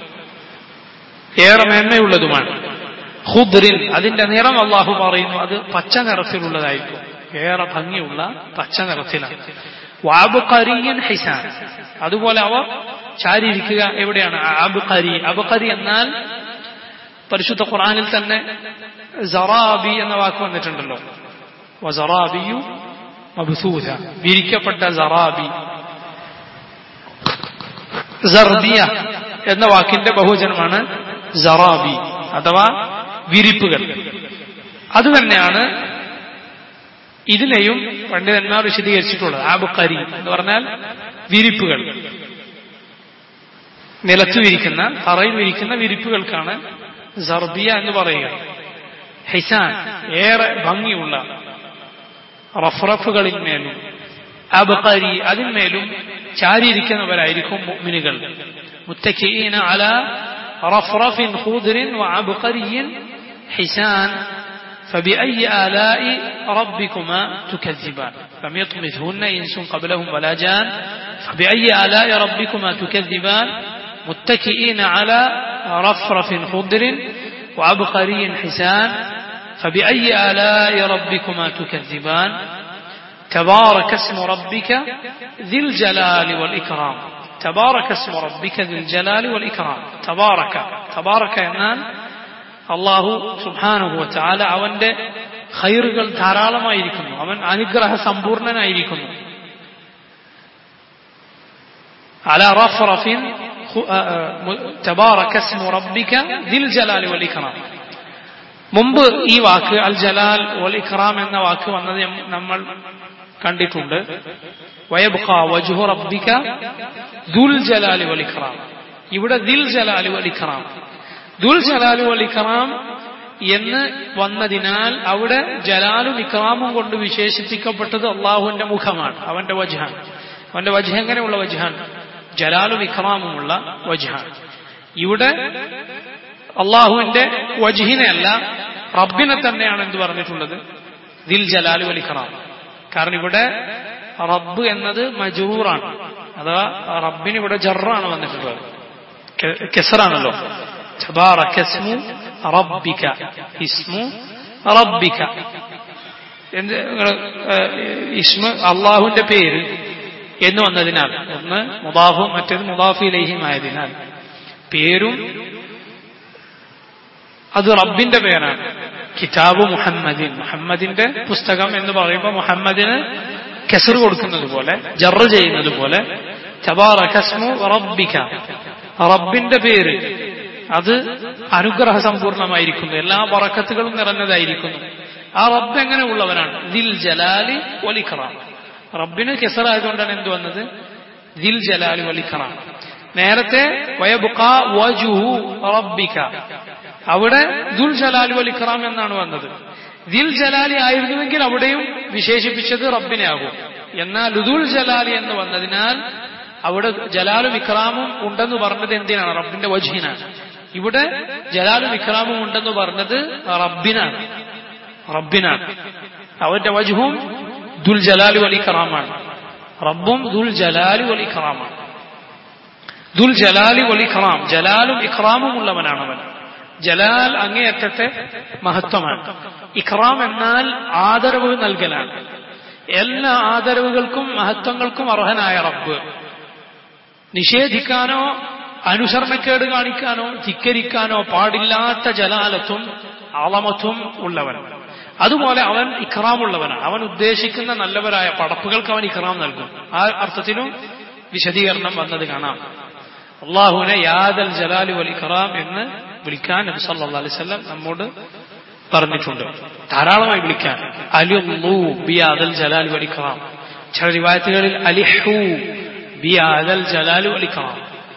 ഏറെ മേന്മയുള്ളതുമാണ് ഹുദ്രിൻ അതിന്റെ നിറം അള്ളാഹു പറയുന്നു അത് പച്ച നിറത്തിലുള്ളതായിരിക്കും ഏറെ ഭംഗിയുള്ള പച്ച നിറത്തിലാണ് വാബുഖരിയൻ ഹിസാൻ അതുപോലെ അവർ ചാരിയിരിക്കുക എവിടെയാണ് അബുഖരി അബുഖരി എന്നാൽ പരിശുദ്ധ ഖുറാനിൽ തന്നെ സറാബി എന്ന വാക്ക് വന്നിട്ടുണ്ടല്ലോ വസറാബിയു മബ്സൂത വിരിക്കപ്പെട്ട സറാബി സർബിയ എന്ന വാക്കിന്റെ ബഹുജനമാണ് സറാബി അഥവാ വിരിപ്പുകൾ അത് തന്നെയാണ് ഇതിനെയും പണ്ഡിതന്മാർ വിശദീകരിച്ചിട്ടുള്ളത് ആബുക്കരി എന്ന് പറഞ്ഞാൽ വിരിപ്പുകൾ നിലത്ത് വിരിക്കുന്ന തറയിൽ വിരിക്കുന്ന വിരിപ്പുകൾക്കാണ് സർബിയ എന്ന് പറയുക ഹിസാൻ ഏറെ ഭംഗിയുള്ള റഫ്രഫുകളിന്മേലും അബക്കരി അതിന്മേലും ചാരിയിരിക്കുന്നവരായിരിക്കും മുഅ്മിനുകൾ മുത്തക്കീന അല റഫ്രഫിൻ ഖുദ്രിൻ വഅബ്ഖരി ഹിസാൻ فبأي آلاء ربكما تكذبان لم يطمثهن إنس قبلهم ولا جان فبأي آلاء ربكما تكذبان متكئين على رفرف خضر وعبقري حسان فبأي آلاء ربكما تكذبان تبارك اسم ربك ذي الجلال والإكرام تبارك اسم ربك ذي الجلال والإكرام تبارك تبارك എന്നാൽ അള്ളാഹു സുബാനുഹു ചാല അവന്റെ ഖൈറുകൾ ധാരാളമായിരിക്കുന്നു അവൻ അനുഗ്രഹ സമ്പൂർണനായിരിക്കുന്നു على رفرف تبارك اسم ربك ذي الجلال والإكرام മുമ്പ് ഈ വാക്ക് അൽ ജലാൽ വൽ ഇഖ്റാം എന്ന വാക്ക് വന്നത് നമ്മൾ കണ്ടിട്ടുണ്ട് വയബ്ഖ വജ്ഹു റബ്ബിക ദുൽ ജലാലി വൽ ഇഖ്റാം ഇവിടെ ദിൽ ജലാലി വൽ ഇഖ്റാം ദുൽ ജലാലു വൽ ഇഖ്റാം എന്ന് വന്നതിനാൽ അവിടെ ജലാലും ഇക്റാമും കൊണ്ട് വിശേഷിപ്പിക്കപ്പെട്ടത് അള്ളാഹുവിന്റെ മുഖമാണ് അവന്റെ വജ്ഹാൻ അവന്റെ വജ്ഹ എങ്ങനെയുള്ള വജ്ഹാൻ ജലാലും ഇക്റാമുമുള്ള വജ്ഹാൻ ഇവിടെ അള്ളാഹുവിന്റെ വജ്ഹിനെയല്ല റബ്ബിനെ തന്നെയാണ് എന്ത് പറഞ്ഞിട്ടുള്ളത് ദിൽ ജലാലു വൽ ഇഖ്റാം കാരണം ഇവിടെ റബ്ബ് എന്നത് മജൂറാണ് അഥവാ റബ്ബിന് ഇവിടെ ജറാണ് വന്നിട്ടുള്ളത് കെസറാണല്ലോ تبارك اسم ربك اسم ربك ഇസ്മ അള്ളാഹുവിന്റെ പേര് എന്ന് വന്നതിനാൽ ഒന്ന് മുദാഫും മറ്റേത് മുദാഫിലേഹിം ആയതിനാൽ പേരും അത് റബ്ബിന്റെ പേരാണ് കിതാബ് മുഹമ്മദിൻ മുഹമ്മദിന്റെ പുസ്തകം എന്ന് പറയുമ്പോൾ മുഹമ്മദിന് കെസർ കൊടുക്കുന്നത് പോലെ ജറ് ചെയ്യുന്നത് പോലെ ചബാറസ്മു റബ്ബിക റബ്ബിന്റെ പേര് അത് അനുഗ്രഹ സമ്പൂർണമായിരിക്കുന്നു എല്ലാ വറക്കത്തുകളും നിറഞ്ഞതായിരിക്കുന്നു ആ റബ്ബ് എങ്ങനെ ഉള്ളവനാണ് ദിൽ ജലാലി വലിഖറാം റബ്ബിന് കെസറായതുകൊണ്ടാണ് എന്ത് വന്നത് ദിൽ ജലാലി വലിഖറാം നേരത്തെ വയബുക്ക വജുഹു റബ്ബിക അവിടെ ദുൽ ജലാലി വലിഖറാം എന്നാണ് വന്നത് ദിൽ ജലാലി ആയിരുന്നുവെങ്കിൽ അവിടെയും വിശേഷിപ്പിച്ചത് റബ്ബിനെ ആകും എന്നാൽ ലുദുൽ ജലാലി എന്ന് വന്നതിനാൽ അവിടെ ജലാലും ഇക്രാമും ഉണ്ടെന്ന് പറഞ്ഞത് എന്തിനാണ് റബ്ബിന്റെ വജീനാണ് ഇവിടെ ജലാലും ഇക്രാമും ഉണ്ടെന്ന് പറഞ്ഞത് റബ്ബിനാണ് റബ്ബിനാണ് അവന്റെ വജുവും ദുൽ ജലാലു അലി കറാമാണ് റബ്ബും ദുൽ ജലാലു അലി കറാമാണ് ദുൽ ജലാലി അലി ഖറാം ജലാലും ഇഖ്റാമും ഉള്ളവനാണ് അവൻ ജലാൽ അങ്ങേയറ്റത്തെ മഹത്വമാണ് ഇഖ്റാം എന്നാൽ ആദരവ് നൽകലാണ് എല്ലാ ആദരവുകൾക്കും മഹത്വങ്ങൾക്കും അർഹനായ റബ്ബ് നിഷേധിക്കാനോ അനുസരണക്കേട് കാണിക്കാനോ ധിക്കരിക്കാനോ പാടില്ലാത്ത ജലാലത്തും അളമത്വം ഉള്ളവൻ അതുപോലെ അവൻ ഇഖ്റാമുള്ളവനാണ് അവൻ ഉദ്ദേശിക്കുന്ന നല്ലവരായ പടപ്പുകൾക്ക് അവൻ ഇഖ്റാം നൽകും ആ അർത്ഥത്തിലും വിശദീകരണം വന്നത് കാണാം അള്ളാഹുവിനെ യാദൽ ജലാലു അൽ ഇഖ്റാം എന്ന് വിളിക്കാൻ നബി സല്ലല്ലാഹു അലൈഹി വസല്ലം നമ്മോട് പറഞ്ഞിട്ടുണ്ട് ധാരാളമായി വിളിക്കാൻ അലിഹു ബിയാദൽ ജലാലു അൽ ഇഖ്റാം ചില റിവായത്തുകളിൽ അലിഹു ബിയാദൽ ജലാലു അൽ ഇഖ്റാം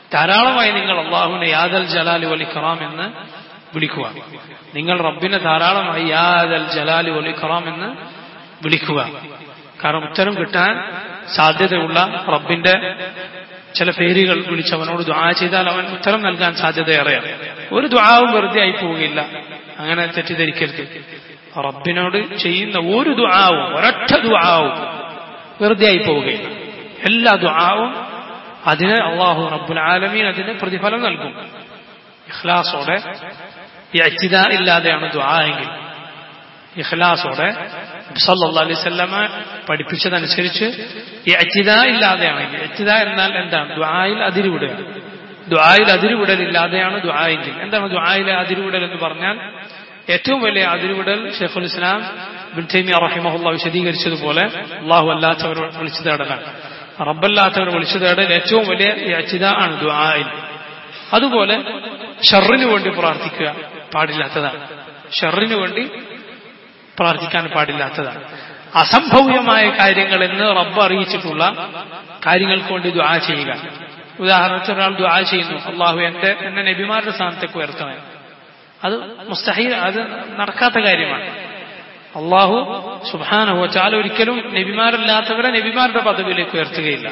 ധാരാളമായി നിങ്ങൾ അള്ളാഹുവിനെ യാദൽ ജലാലി വലി ഖറാം എന്ന് വിളിക്കുക നിങ്ങൾ റബ്ബിനെ ധാരാളമായി യാദൽ ജലാലി വലി ഖറാം എന്ന് വിളിക്കുക കാരണം ഉത്തരം കിട്ടാൻ സാധ്യതയുള്ള റബ്ബിന്റെ ചില പേരുകൾ വിളിച്ച് അവനോട് ദ്വാ ചെയ്താൽ അവൻ ഉത്തരം നൽകാൻ സാധ്യതയേറെയാണ് ഒരു ദ്വാവും വെറുതെ ആയി പോവുകയില്ല അങ്ങനെ തെറ്റിദ്ധരിക്കരുത് റബ്ബിനോട് ചെയ്യുന്ന ഒരു ദ്വാവും ഒരൊറ്റ ദ്വാവും വെറുതെ ആയി പോവുകയില്ല എല്ലാ ദ്വാവും അതിന് അള്ളാഹു റബ്ബുൽ ആലമീൻ അതിന് പ്രതിഫലം നൽകും ഇഖ്ലാസോടെ അച്ചിത ഇല്ലാതെയാണ് ദ്വാ എങ്കിൽ ഇഖ്ലാസോടെ സല്ലല്ലാഹു അലൈഹി വസല്ലമ പഠിപ്പിച്ചതനുസരിച്ച് ഈ അച്ചിത ഇല്ലാതെയാണെങ്കിൽ അച്ചിത എന്നാൽ എന്താണ് ദ്വായിൽ അതിരുവിടുക ദ്വായിൽ അതിരുവിടലില്ലാതെയാണ് ദ്വാ എങ്കിൽ എന്താണ് ദ്വായിലെ അതിരുവിടൽ എന്ന് പറഞ്ഞാൽ ഏറ്റവും വലിയ അതിരുവിടൽ ഷെയ്ഖുൽ ഇസ്ലാം ബിൻ തൈമിയ റഹിമഹുല്ല വിശദീകരിച്ചതുപോലെ അള്ളാഹു അല്ലാത്തവർ വിളിച്ചു തേടലാണ് റബ്ബല്ലാത്തവർ വിളിച്ചു തേടൽ ഏറ്റവും വലിയ അച്ചിത ആണ് ദ്വായിൽ അതുപോലെ ഷറിനു വേണ്ടി പ്രാർത്ഥിക്കുക പാടില്ലാത്തതാണ് ഷറിനു വേണ്ടി പ്രാർത്ഥിക്കാൻ പാടില്ലാത്തതാണ് അസംഭവ്യമായ കാര്യങ്ങൾ എന്ന് റബ്ബ് അറിയിച്ചിട്ടുള്ള കാര്യങ്ങൾക്ക് വേണ്ടി ദ്വാ ചെയ്യുക ഉദാഹരണത്തിന് ഒരാൾ ദ്വാ ചെയ്യുന്നു അള്ളാഹു എന്റെ എന്നെ നബിമാരുടെ സ്ഥാനത്തേക്ക് ഉയർത്തണേ അത് മുസ്തഹീൽ അത് നടക്കാത്ത കാര്യമാണ് അള്ളാഹു സുബാനഹു ചാല ഒരിക്കലും നബിമാരല്ലാത്തവരെ നബിമാരുടെ പദവിയിലേക്ക് ഉയർത്തുകയില്ല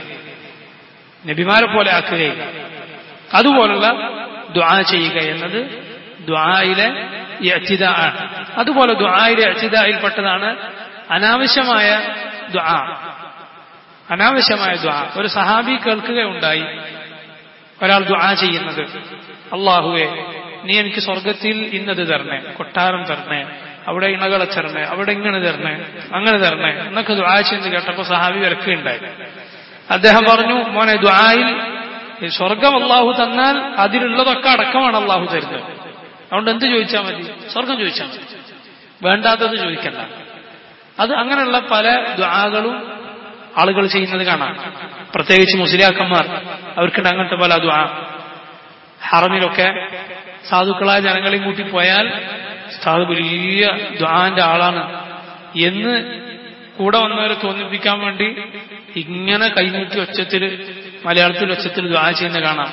നബിമാരെ പോലെ ആക്കുകയില്ല അതുപോലുള്ള ദ്വാ ചെയ്യുക എന്നത് ദ്വായിലെ അച്ചിത ആണ് അതുപോലെ ദ്വായിലെ അച്ചിതയിൽപ്പെട്ടതാണ് അനാവശ്യമായ ദ്വാ അനാവശ്യമായ ദ്വാ ഒരു സഹാബി കേൾക്കുകയുണ്ടായി ഒരാൾ ദ്വാ ചെയ്യുന്നത് അള്ളാഹുവെ നീ എനിക്ക് സ്വർഗത്തിൽ ഇന്നത് തരണേ കൊട്ടാരം തരണേ അവിടെ ഇണകളെ തരണേ അവിടെ ഇങ്ങനെ തരണേ അങ്ങനെ തരണേ എന്നൊക്കെ ദ്വാ ചെയ്യുന്നത് കേട്ടപ്പോൾ സഹാബി വിലക്കുകയുണ്ടായി അദ്ദേഹം പറഞ്ഞു മോനെ ദ്വായിൽ സ്വർഗം അള്ളാഹു തന്നാൽ അതിലുള്ളതൊക്കെ അടക്കമാണ് അള്ളാഹു തരുന്നത് അതുകൊണ്ട് എന്ത് ചോദിച്ചാൽ മതി സ്വർഗം ചോദിച്ചാൽ മതി വേണ്ടാത്തത് ചോദിക്കണ്ട അത് അങ്ങനെയുള്ള പല ദ്വാകളും ആളുകൾ ചെയ്യുന്നത് കാണാം പ്രത്യേകിച്ച് മുസ്ലിയാക്കന്മാർ അവർക്കുണ്ട് അങ്ങനത്തെ പല ദ്വാ ഹറമിലൊക്കെ സാധുക്കളായ ജനങ്ങളെയും കൂട്ടി പോയാൽ സാധു വലിയ ദ്വാന്റെ ആളാണ് എന്ന് കൂടെ വന്നവരെ തോന്നിപ്പിക്കാൻ വേണ്ടി ഇങ്ങനെ കൈനീട്ടി ഒച്ചത്തിൽ മലയാളത്തിൽ ഒച്ചത്തിൽ ദ്വാ ചെയ്യുന്ന കാണാം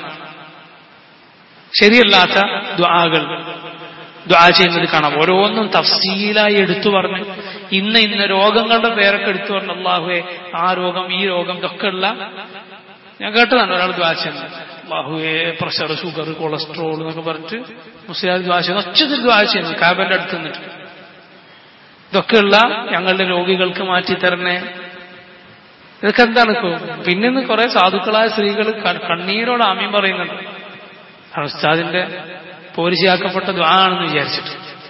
ശരിയല്ലാത്ത ദ്വാകൾ ദ്വാ ചെയ്യുന്നത് കാണാം ഓരോന്നും തഫ്സീലായി എടുത്തു പറഞ്ഞ് ഇന്ന ഇന്ന രോഗങ്ങളുടെ പേരൊക്കെ എടുത്തു പറഞ്ഞു അള്ളാഹുവെ ആ രോഗം ഈ രോഗം ഇതൊക്കെ ഉള്ള ഞാൻ കേട്ടതാണ് ഒരാൾ ദ്വാ ചെയ്യുന്നത് അള്ളാഹുവെ പ്രഷർ ഷുഗർ കൊളസ്ട്രോൾ എന്നൊക്കെ പറഞ്ഞിട്ട് മുസ്ലിം ദ്വാ ചെയ്യുന്നത് ഒച്ചത്തിൽ ദ്വാ ചെയ്യുന്നത് കാബന്റെ അടുത്ത് നിന്നിട്ട് ഇതൊക്കെയുള്ള ഞങ്ങളുടെ രോഗികൾക്ക് മാറ്റി തരണേ ഇതൊക്കെ എന്താണ് പിന്നെ കുറെ സാധുക്കളായ സ്ത്രീകൾ കണ്ണീരോട് ആമ്യം പറയുന്നുണ്ട് ഉസ്താദിന്റെ പോരിശയാക്കപ്പെട്ട ദ്വാണെന്ന് വിചാരിച്ചിട്ട്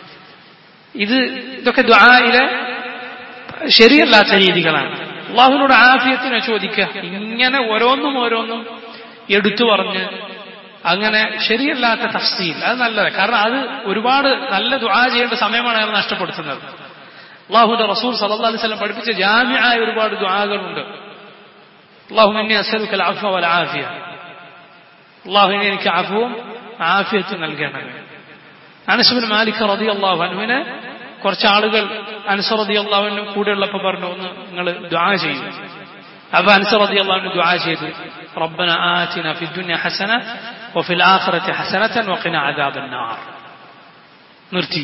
ഇത് ഇതൊക്കെ ദ്വായിലെ ശരിയല്ലാത്ത രീതികളാണ് അള്ളാഹുവിനോട് ആഫിയത്തിനെ ചോദിക്കുക ഇങ്ങനെ ഓരോന്നും ഓരോന്നും എടുത്തു പറഞ്ഞ് അങ്ങനെ ശരിയല്ലാത്ത തഫ്സീൽ അത് നല്ലത് കാരണം അത് ഒരുപാട് നല്ല ദ്വാ ചെയ്യേണ്ട സമയമാണ് അയാൾ നഷ്ടപ്പെടുത്തുന്നത് അള്ളാഹുന്റെ റസൂൽ സല്ലാ അലൈഹി സ്വലം പഠിപ്പിച്ച ജാമ്യായ ഒരുപാട് ദ്വാകളുണ്ട് അള്ളാഹു എന്നെ അസലുക്കൽ അഫ വല ആഫിയ അള്ളാഹുവിനെ എനിക്ക് അഫവും ആഫിയത്തും നൽകണമേ അനസുബിൻ മാലിക് റതി അള്ളാഹു അനുവിന് കുറച്ച് ആളുകൾ അനസർ റതി അള്ളാഹുവിന് കൂടെയുള്ളപ്പോൾ പറഞ്ഞു ഒന്ന് നിങ്ങൾ ദ്വാ ചെയ്യും അപ്പൊ അനസർ റതി അള്ളാഹുവിന് ദ്വാ ചെയ്തു ربنا آتنا في الدنيا حسنة وفي الآخرة حسنة وقنا عذاب النار നിർത്തി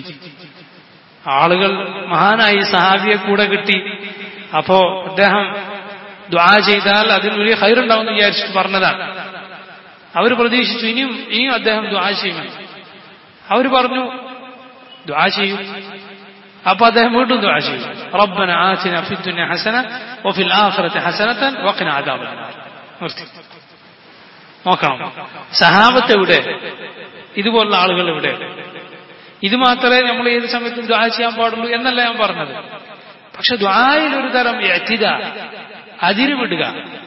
ആളുകൾ മഹാനായി സഹാബിയെ കൂടെ കിട്ടി അപ്പോ അദ്ദേഹം ദ്വാ ചെയ്താൽ അതിന് വലിയ ഹൈറുണ്ടാവും എന്ന് വിചാരിച്ചിട്ട് പറഞ്ഞതാണ് അവർ പ്രതീക്ഷിച്ചു ഇനിയും ഇനിയും അദ്ദേഹം ദ്വാ ചെയ്യുമെന്ന് അവർ പറഞ്ഞു ദ്വാ ചെയ്യും അപ്പൊ അദ്ദേഹം വീണ്ടും ദ്വാ ചെയ്യും റബ്ബന ആതിന ഫി ദുനിയ ഹസന വഫിൽ ആഖിറതി ഹസനതൻ വഖിന അദാബൻ നിർത്തി നോക്കണം സഹാബത്ത് എവിടെ ഇതുപോലുള്ള ആളുകൾ എവിടെ ഇത് മാത്രമേ നമ്മൾ ഏത് സമയത്തും ദ്വാ ചെയ്യാൻ പാടുള്ളൂ എന്നല്ല ഞാൻ പറഞ്ഞത് പക്ഷെ ദ്വായിൽ ഒരു തരം എത്തിത അതിര് വിടുക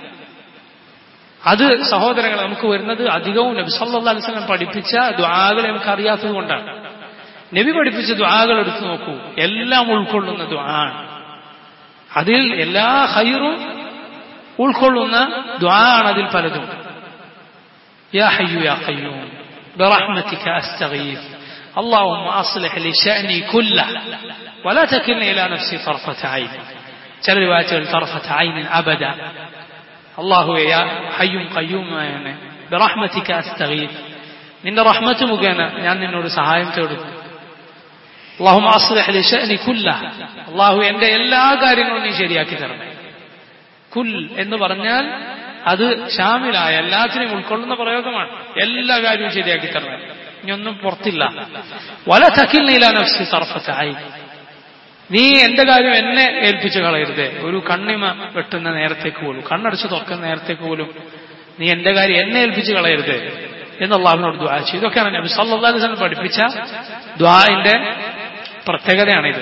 അത് സഹോദരങ്ങൾ നമുക്ക് വരുന്നത് അധികവും നബി സല്ലാ അലിസ്ലം പഠിപ്പിച്ച ദ്വാകളെ നമുക്ക് അറിയാത്തത് കൊണ്ടാണ് നബി പഠിപ്പിച്ച ദ്വാകൾ എടുത്തു നോക്കൂ എല്ലാം ഉൾക്കൊള്ളുന്ന ദ്വാണ് അതിൽ എല്ലാ ഹൈറും ഉൾക്കൊള്ളുന്ന ദ്വാണ് അതിൽ പലതും യാ ഹയ്യു യാ ഹയ്യൂം برحمتك أستغيث اللهم أصلح لي شأني كله ولا تكلني إلى نفسي طرفة عين ചില റിവായത്തുകൾ طرفة عين أبدا അള്ളാഹുവെ യാ ഹയ്യും കയ്യൂമായ ബിറഹ്മതിക അസ്തഗീസ് നിന്റെ റഹ്മത്ത് മുഖേന ഞാൻ നിന്നോട് സഹായം തേടുന്നു അള്ളാഹു അസ്ലഹ് ലി ശഅനി കുല്ലഹ അള്ളാഹു എന്റെ എല്ലാ കാര്യങ്ങളും നീ ശരിയാക്കി തരണം കുൽ എന്ന് പറഞ്ഞാൽ അത് ഷാമിലായ എല്ലാത്തിനെയും ഉൾക്കൊള്ളുന്ന പ്രയോഗമാണ് എല്ലാ കാര്യവും ശരിയാക്കി തരണം ഇനിയൊന്നും പുറത്തില്ല വല തക്കിൽ നീല നഫ്സി സർഫത്തായി നീ എന്റെ കാര്യം എന്നെ ഏൽപ്പിച്ചു കളയരുതേ ഒരു കണ്ണിമ വെട്ടുന്ന നേരത്തേക്ക് പോലും കണ്ണടച്ച് തുറക്കുന്ന നേരത്തേക്ക് പോലും നീ എന്റെ കാര്യം എന്നെ ഏൽപ്പിച്ചു കളയരുതേ എന്ന് അള്ളാഹുവിനോട് ദ്വാ ചെയ്തു ഇതൊക്കെയാണ് നബി സല്ലല്ലാഹു അലൈഹി വസല്ലം പഠിപ്പിച്ച ദ്വാന്റെ പ്രത്യേകതയാണിത്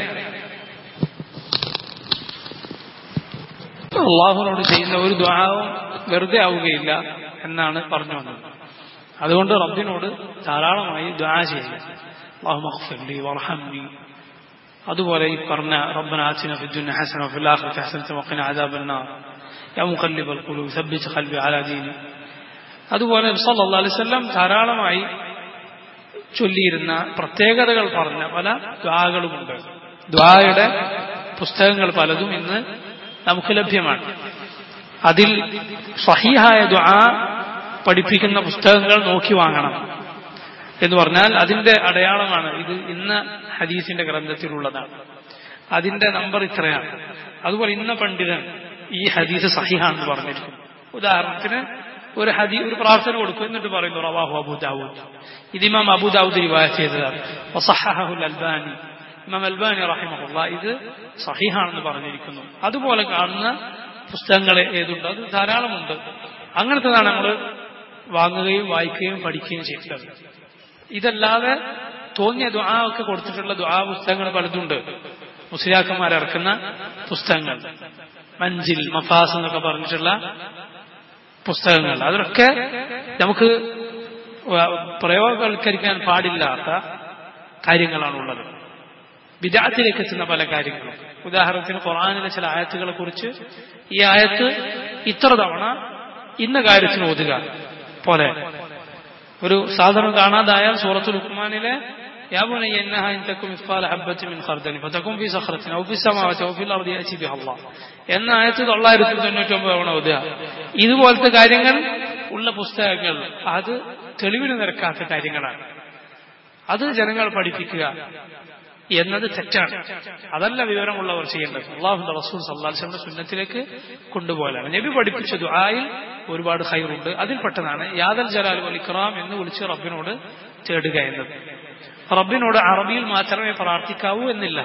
അള്ളാഹുവിനോട് ചെയ്യുന്ന ഒരു ദ്വാവും വെറുതെ ആവുകയില്ല എന്നാണ് പറഞ്ഞു വന്നത് അതുകൊണ്ട് റബ്ബിനോട് ധാരാളമായി ദ്വാ ചെയ്യുക അള്ളാഹു മഖ്ഫിർലി വർഹംനി അതുപോലെ ഈ പറഞ്ഞ റബ്ബന ആതിന ഫി ദുനിയ ഹസന വഫിൽ ആഖിറതി ഹസനത വഖിന അദാബൻ നാർ യാ മുഖല്ലിബൽ ഖുലൂബ് സബ്ബിത് ഖൽബി അലാ ദീനി അതുപോലെ സല്ലല്ലാഹു അലൈഹി വസല്ലം ധാരാളമായി ചൊല്ലിയിരുന്ന പ്രത്യേകതകൾ പറഞ്ഞ പല ദ്വാകളുമുണ്ട് ദ്വായുടെ പുസ്തകങ്ങൾ പലതും ഇന്ന് നമുക്ക് ലഭ്യമാണ് അതിൽ സഹിഹായ ദ്വാ പഠിപ്പിക്കുന്ന പുസ്തകങ്ങൾ നോക്കി വാങ്ങണം എന്ന് പറഞ്ഞാൽ അതിന്റെ അടയാളമാണ് ഇത് ഇന്ന ഹദീസിന്റെ ഗ്രന്ഥത്തിലുള്ളതാണ് അതിന്റെ നമ്പർ ഇത്രയാണ് അതുപോലെ ഇന്ന പണ്ഡിതൻ ഈ ഹദീസ് സഹിഹാണെന്ന് പറഞ്ഞിരിക്കും ഉദാഹരണത്തിന് ഒരു ഹദി ഒരു പ്രാർത്ഥന കൊടുക്കും എന്നിട്ട് പറയുന്നു റവാഹു അബു ദാവൂദ് ഇത് ഇമാം അബു ദാവൂദ് റിവായ ചെയ്തതാണ് വസഹഹുൽ അൽബാനി ഇമാം അൽബാനി റഹിമഹുള്ള ഇത് സഹിഹാണെന്ന് പറഞ്ഞിരിക്കുന്നു അതുപോലെ കാണുന്ന പുസ്തകങ്ങൾ ഏതുണ്ട് അത് ധാരാളമുണ്ട് അങ്ങനത്തതാണ് നമ്മൾ വാങ്ങുകയും വായിക്കുകയും പഠിക്കുകയും ചെയ്തത് ഇതല്ലാതെ തോന്നിയ ദ്വാ ഒക്കെ കൊടുത്തിട്ടുള്ള ദ്വാ പുസ്തകങ്ങൾ പലതുണ്ട് മുസ്ലിയാക്കന്മാർ ഇറക്കുന്ന പുസ്തകങ്ങൾ മഞ്ചിൽ മഫാസ് എന്നൊക്കെ പറഞ്ഞിട്ടുള്ള പുസ്തകങ്ങൾ അതൊക്കെ നമുക്ക് പ്രയോഗവൽക്കരിക്കാൻ പാടില്ലാത്ത കാര്യങ്ങളാണുള്ളത് വിദാത്തിലേക്ക് എത്തുന്ന പല കാര്യങ്ങളും ഉദാഹരണത്തിന് ഖുറാനിലെ ചില ആയത്തുകളെ കുറിച്ച് ഈ ആയത്ത് ഇത്ര തവണ ഇന്ന കാര്യത്തിന് ഓതുക പോലെ ഒരു സാധനം കാണാതായാൽ സൂറത്തുൽ ഉഖ്മാനിലെ يا بني إنها إن تكن مثقال حبة من خردل فتكون في صخرة أو في السماوات أو في الأرض يأتي بها الله എന്ന ആയത്ത് തൊള്ളായിരത്തി തൊണ്ണൂറ്റി ഒമ്പത് തവണ ഓതുക ഇതുപോലത്തെ കാര്യങ്ങൾ ഉള്ള പുസ്തകങ്ങൾ അത് തെളിവിന് നിരക്കാത്ത കാര്യങ്ങളാണ് അത് ജനങ്ങൾ പഠിപ്പിക്കുക എന്നത് തെറ്റാണ് അതല്ല വിവരമുള്ളവർ ചെയ്യേണ്ടത് അള്ളാഹുന്റെ റസൂൽ സല്ലാസ്ലമിന്റെ സുന്നത്തിലേക്ക് കൊണ്ടുപോകലാണ് നബി പഠിപ്പിച്ച ദുആയിൽ ഒരുപാട് ഹൈറുണ്ട് അതിൽപ്പെട്ടതാണ് യാദൽ ജലാൽ വലിക്റാം എന്ന് വിളിച്ച് റബ്ബിനോട് തേടുക എന്നത് റബ്ബിനോട് അറബിയിൽ മാത്രമേ പ്രാർത്ഥിക്കാവൂ എന്നില്ല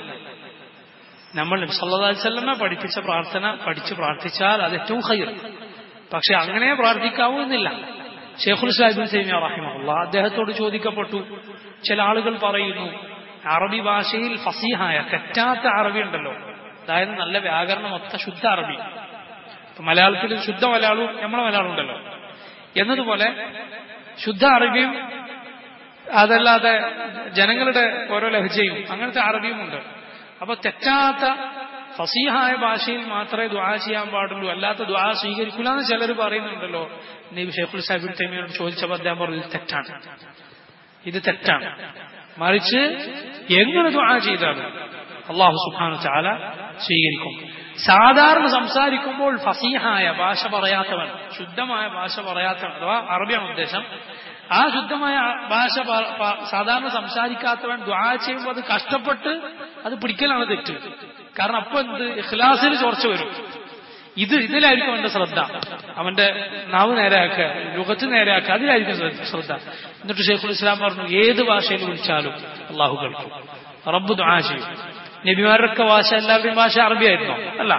നമ്മൾ സല്ലാസ്ലമെ പഠിപ്പിച്ച പ്രാർത്ഥന പഠിച്ച് പ്രാർത്ഥിച്ചാൽ അത് ഏറ്റവും ഹൈർ പക്ഷെ അങ്ങനെ പ്രാർത്ഥിക്കാവൂ എന്നില്ല ഷെയ്ഖുൽ സാഹിബിൻ സൈമിയ റഹിമഹുള്ള അദ്ദേഹത്തോട് ചോദിക്കപ്പെട്ടു ചില ആളുകൾ പറയുന്നു അറബി ഭാഷയിൽ ഫസീഹായ തെറ്റാത്ത അറബി ഉണ്ടല്ലോ അതായത് നല്ല വ്യാകരണം ഒത്ത ശുദ്ധ അറബി മലയാളത്തിൽ ശുദ്ധ മലയാളവും നമ്മളെ മലയാളം ഉണ്ടല്ലോ എന്നതുപോലെ ശുദ്ധ അറബിയും അതല്ലാതെ ജനങ്ങളുടെ ഓരോ ലഹജയും അങ്ങനത്തെ അറബിയുമുണ്ട് അപ്പൊ തെറ്റാത്ത ഫസീഹായ ഭാഷയിൽ മാത്രമേ ദ്വാ ചെയ്യാൻ പാടുള്ളൂ അല്ലാത്ത ദ്വാ സ്വീകരിക്കില്ല എന്ന് ചിലർ പറയുന്നുണ്ടല്ലോ നബി ഷെയ്ഖുൽ സാഹിബിൻ തൈമിയോട് ചോദിച്ചപ്പോൾ അദ്ദേഹം പറഞ്ഞു ഇത് തെറ്റാണ് ഇത് തെറ്റാണ് മറിച്ച് എങ്ങനെ ദ്വാ ചെയ്താലും അള്ളാഹു സുഖാനു ചാല സ്വീകരിക്കും സാധാരണ സംസാരിക്കുമ്പോൾ ഫസീഹായ ഭാഷ പറയാത്തവൻ ശുദ്ധമായ ഭാഷ പറയാത്തവൻ അഥവാ അറബിയാണ് ഉദ്ദേശം ആ ശുദ്ധമായ ഭാഷ സാധാരണ സംസാരിക്കാത്തവൻ ദ്വാ ചെയ്യുമ്പോൾ അത് കഷ്ടപ്പെട്ട് അത് പിടിക്കലാണ് തെറ്റ് കാരണം അപ്പൊ എന്ത് ഇഖ്ലാസിൽ ചോർച്ച വരും ഇത് ഇതിലായിരിക്കും അവന്റെ ശ്രദ്ധ അവന്റെ നാവ് നേരെയാക്കുക ലുഖത്ത് നേരെയാക്കുക അതിലായിരിക്കും ശ്രദ്ധ എന്നിട്ട് ഷെയ്ഖുൽ ഇസ്ലാം പറഞ്ഞു ഏത് ഭാഷയിൽ വിളിച്ചാലും അള്ളാഹു കേൾക്കും റബ്ബ് ദുആ ചെയ്യും നബിമാരുടെയൊക്കെ ഭാഷ എല്ലാവരുടെയും ഭാഷ അറബിയായിരുന്നോ അല്ല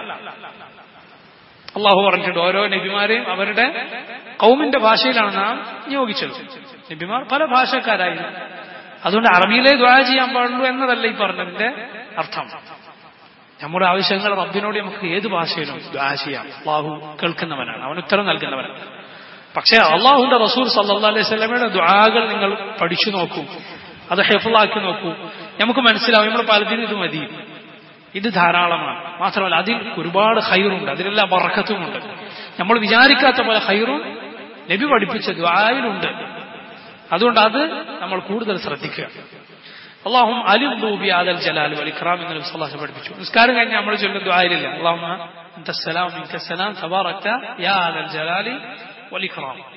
അള്ളാഹു പറഞ്ഞിട്ടുണ്ട് ഓരോ നബിമാരെയും അവരുടെ കൗമിന്റെ ഭാഷയിലാണ് നാം നിയോഗിച്ചത് നബിമാർ പല ഭാഷക്കാരായിരുന്നു അതുകൊണ്ട് അറബിയിലെ ദ്വാ ചെയ്യാൻ പാടുള്ളൂ എന്നതല്ല ഈ പറഞ്ഞതിന്റെ അർത്ഥം നമ്മുടെ ആവശ്യങ്ങൾ റബ്ബിനോട് നമുക്ക് ഏത് ഭാഷയിലും ദ്വാ ചെയ്യാം അള്ളാഹു കേൾക്കുന്നവനാണ് അവൻ ഉത്തരം നൽകുന്നവനാണ് പക്ഷേ അള്ളാഹുന്റെ റസൂൽ സല്ലാ അലൈഹി സ്വലമയുടെ ദ്വാകൾ നിങ്ങൾ പഠിച്ചു നോക്കൂ അത് ഹെഫുള്ളാക്കി നോക്കൂ നമുക്ക് മനസ്സിലാവും നമ്മൾ പലതിനും ഇത് മതി ഇത് ധാരാളമാണ് മാത്രമല്ല അതിൽ ഒരുപാട് ഹൈറുണ്ട് അതിലെല്ലാം വറക്കത്തുമുണ്ട് നമ്മൾ വിചാരിക്കാത്ത പോലെ ഹൈറും നബി പഠിപ്പിച്ച ദ്വായിലുണ്ട് അതുകൊണ്ട് അത് നമ്മൾ കൂടുതൽ ശ്രദ്ധിക്കുക അള്ളാഹും അലിം ദൂബി ആദൽ ജലാൽ വലി ഇക്റാം എന്ന് സല്ലാഹ് പഠിപ്പിച്ചു നിസ്കാരം കഴിഞ്ഞ് നമ്മൾ ചൊല്ലുന്ന ദ്വായിലില്ല അള്ളാഹും സലാം സലാം തബാറക്ത യാ ആദൽ ജലാലി വലി ഇക്റാം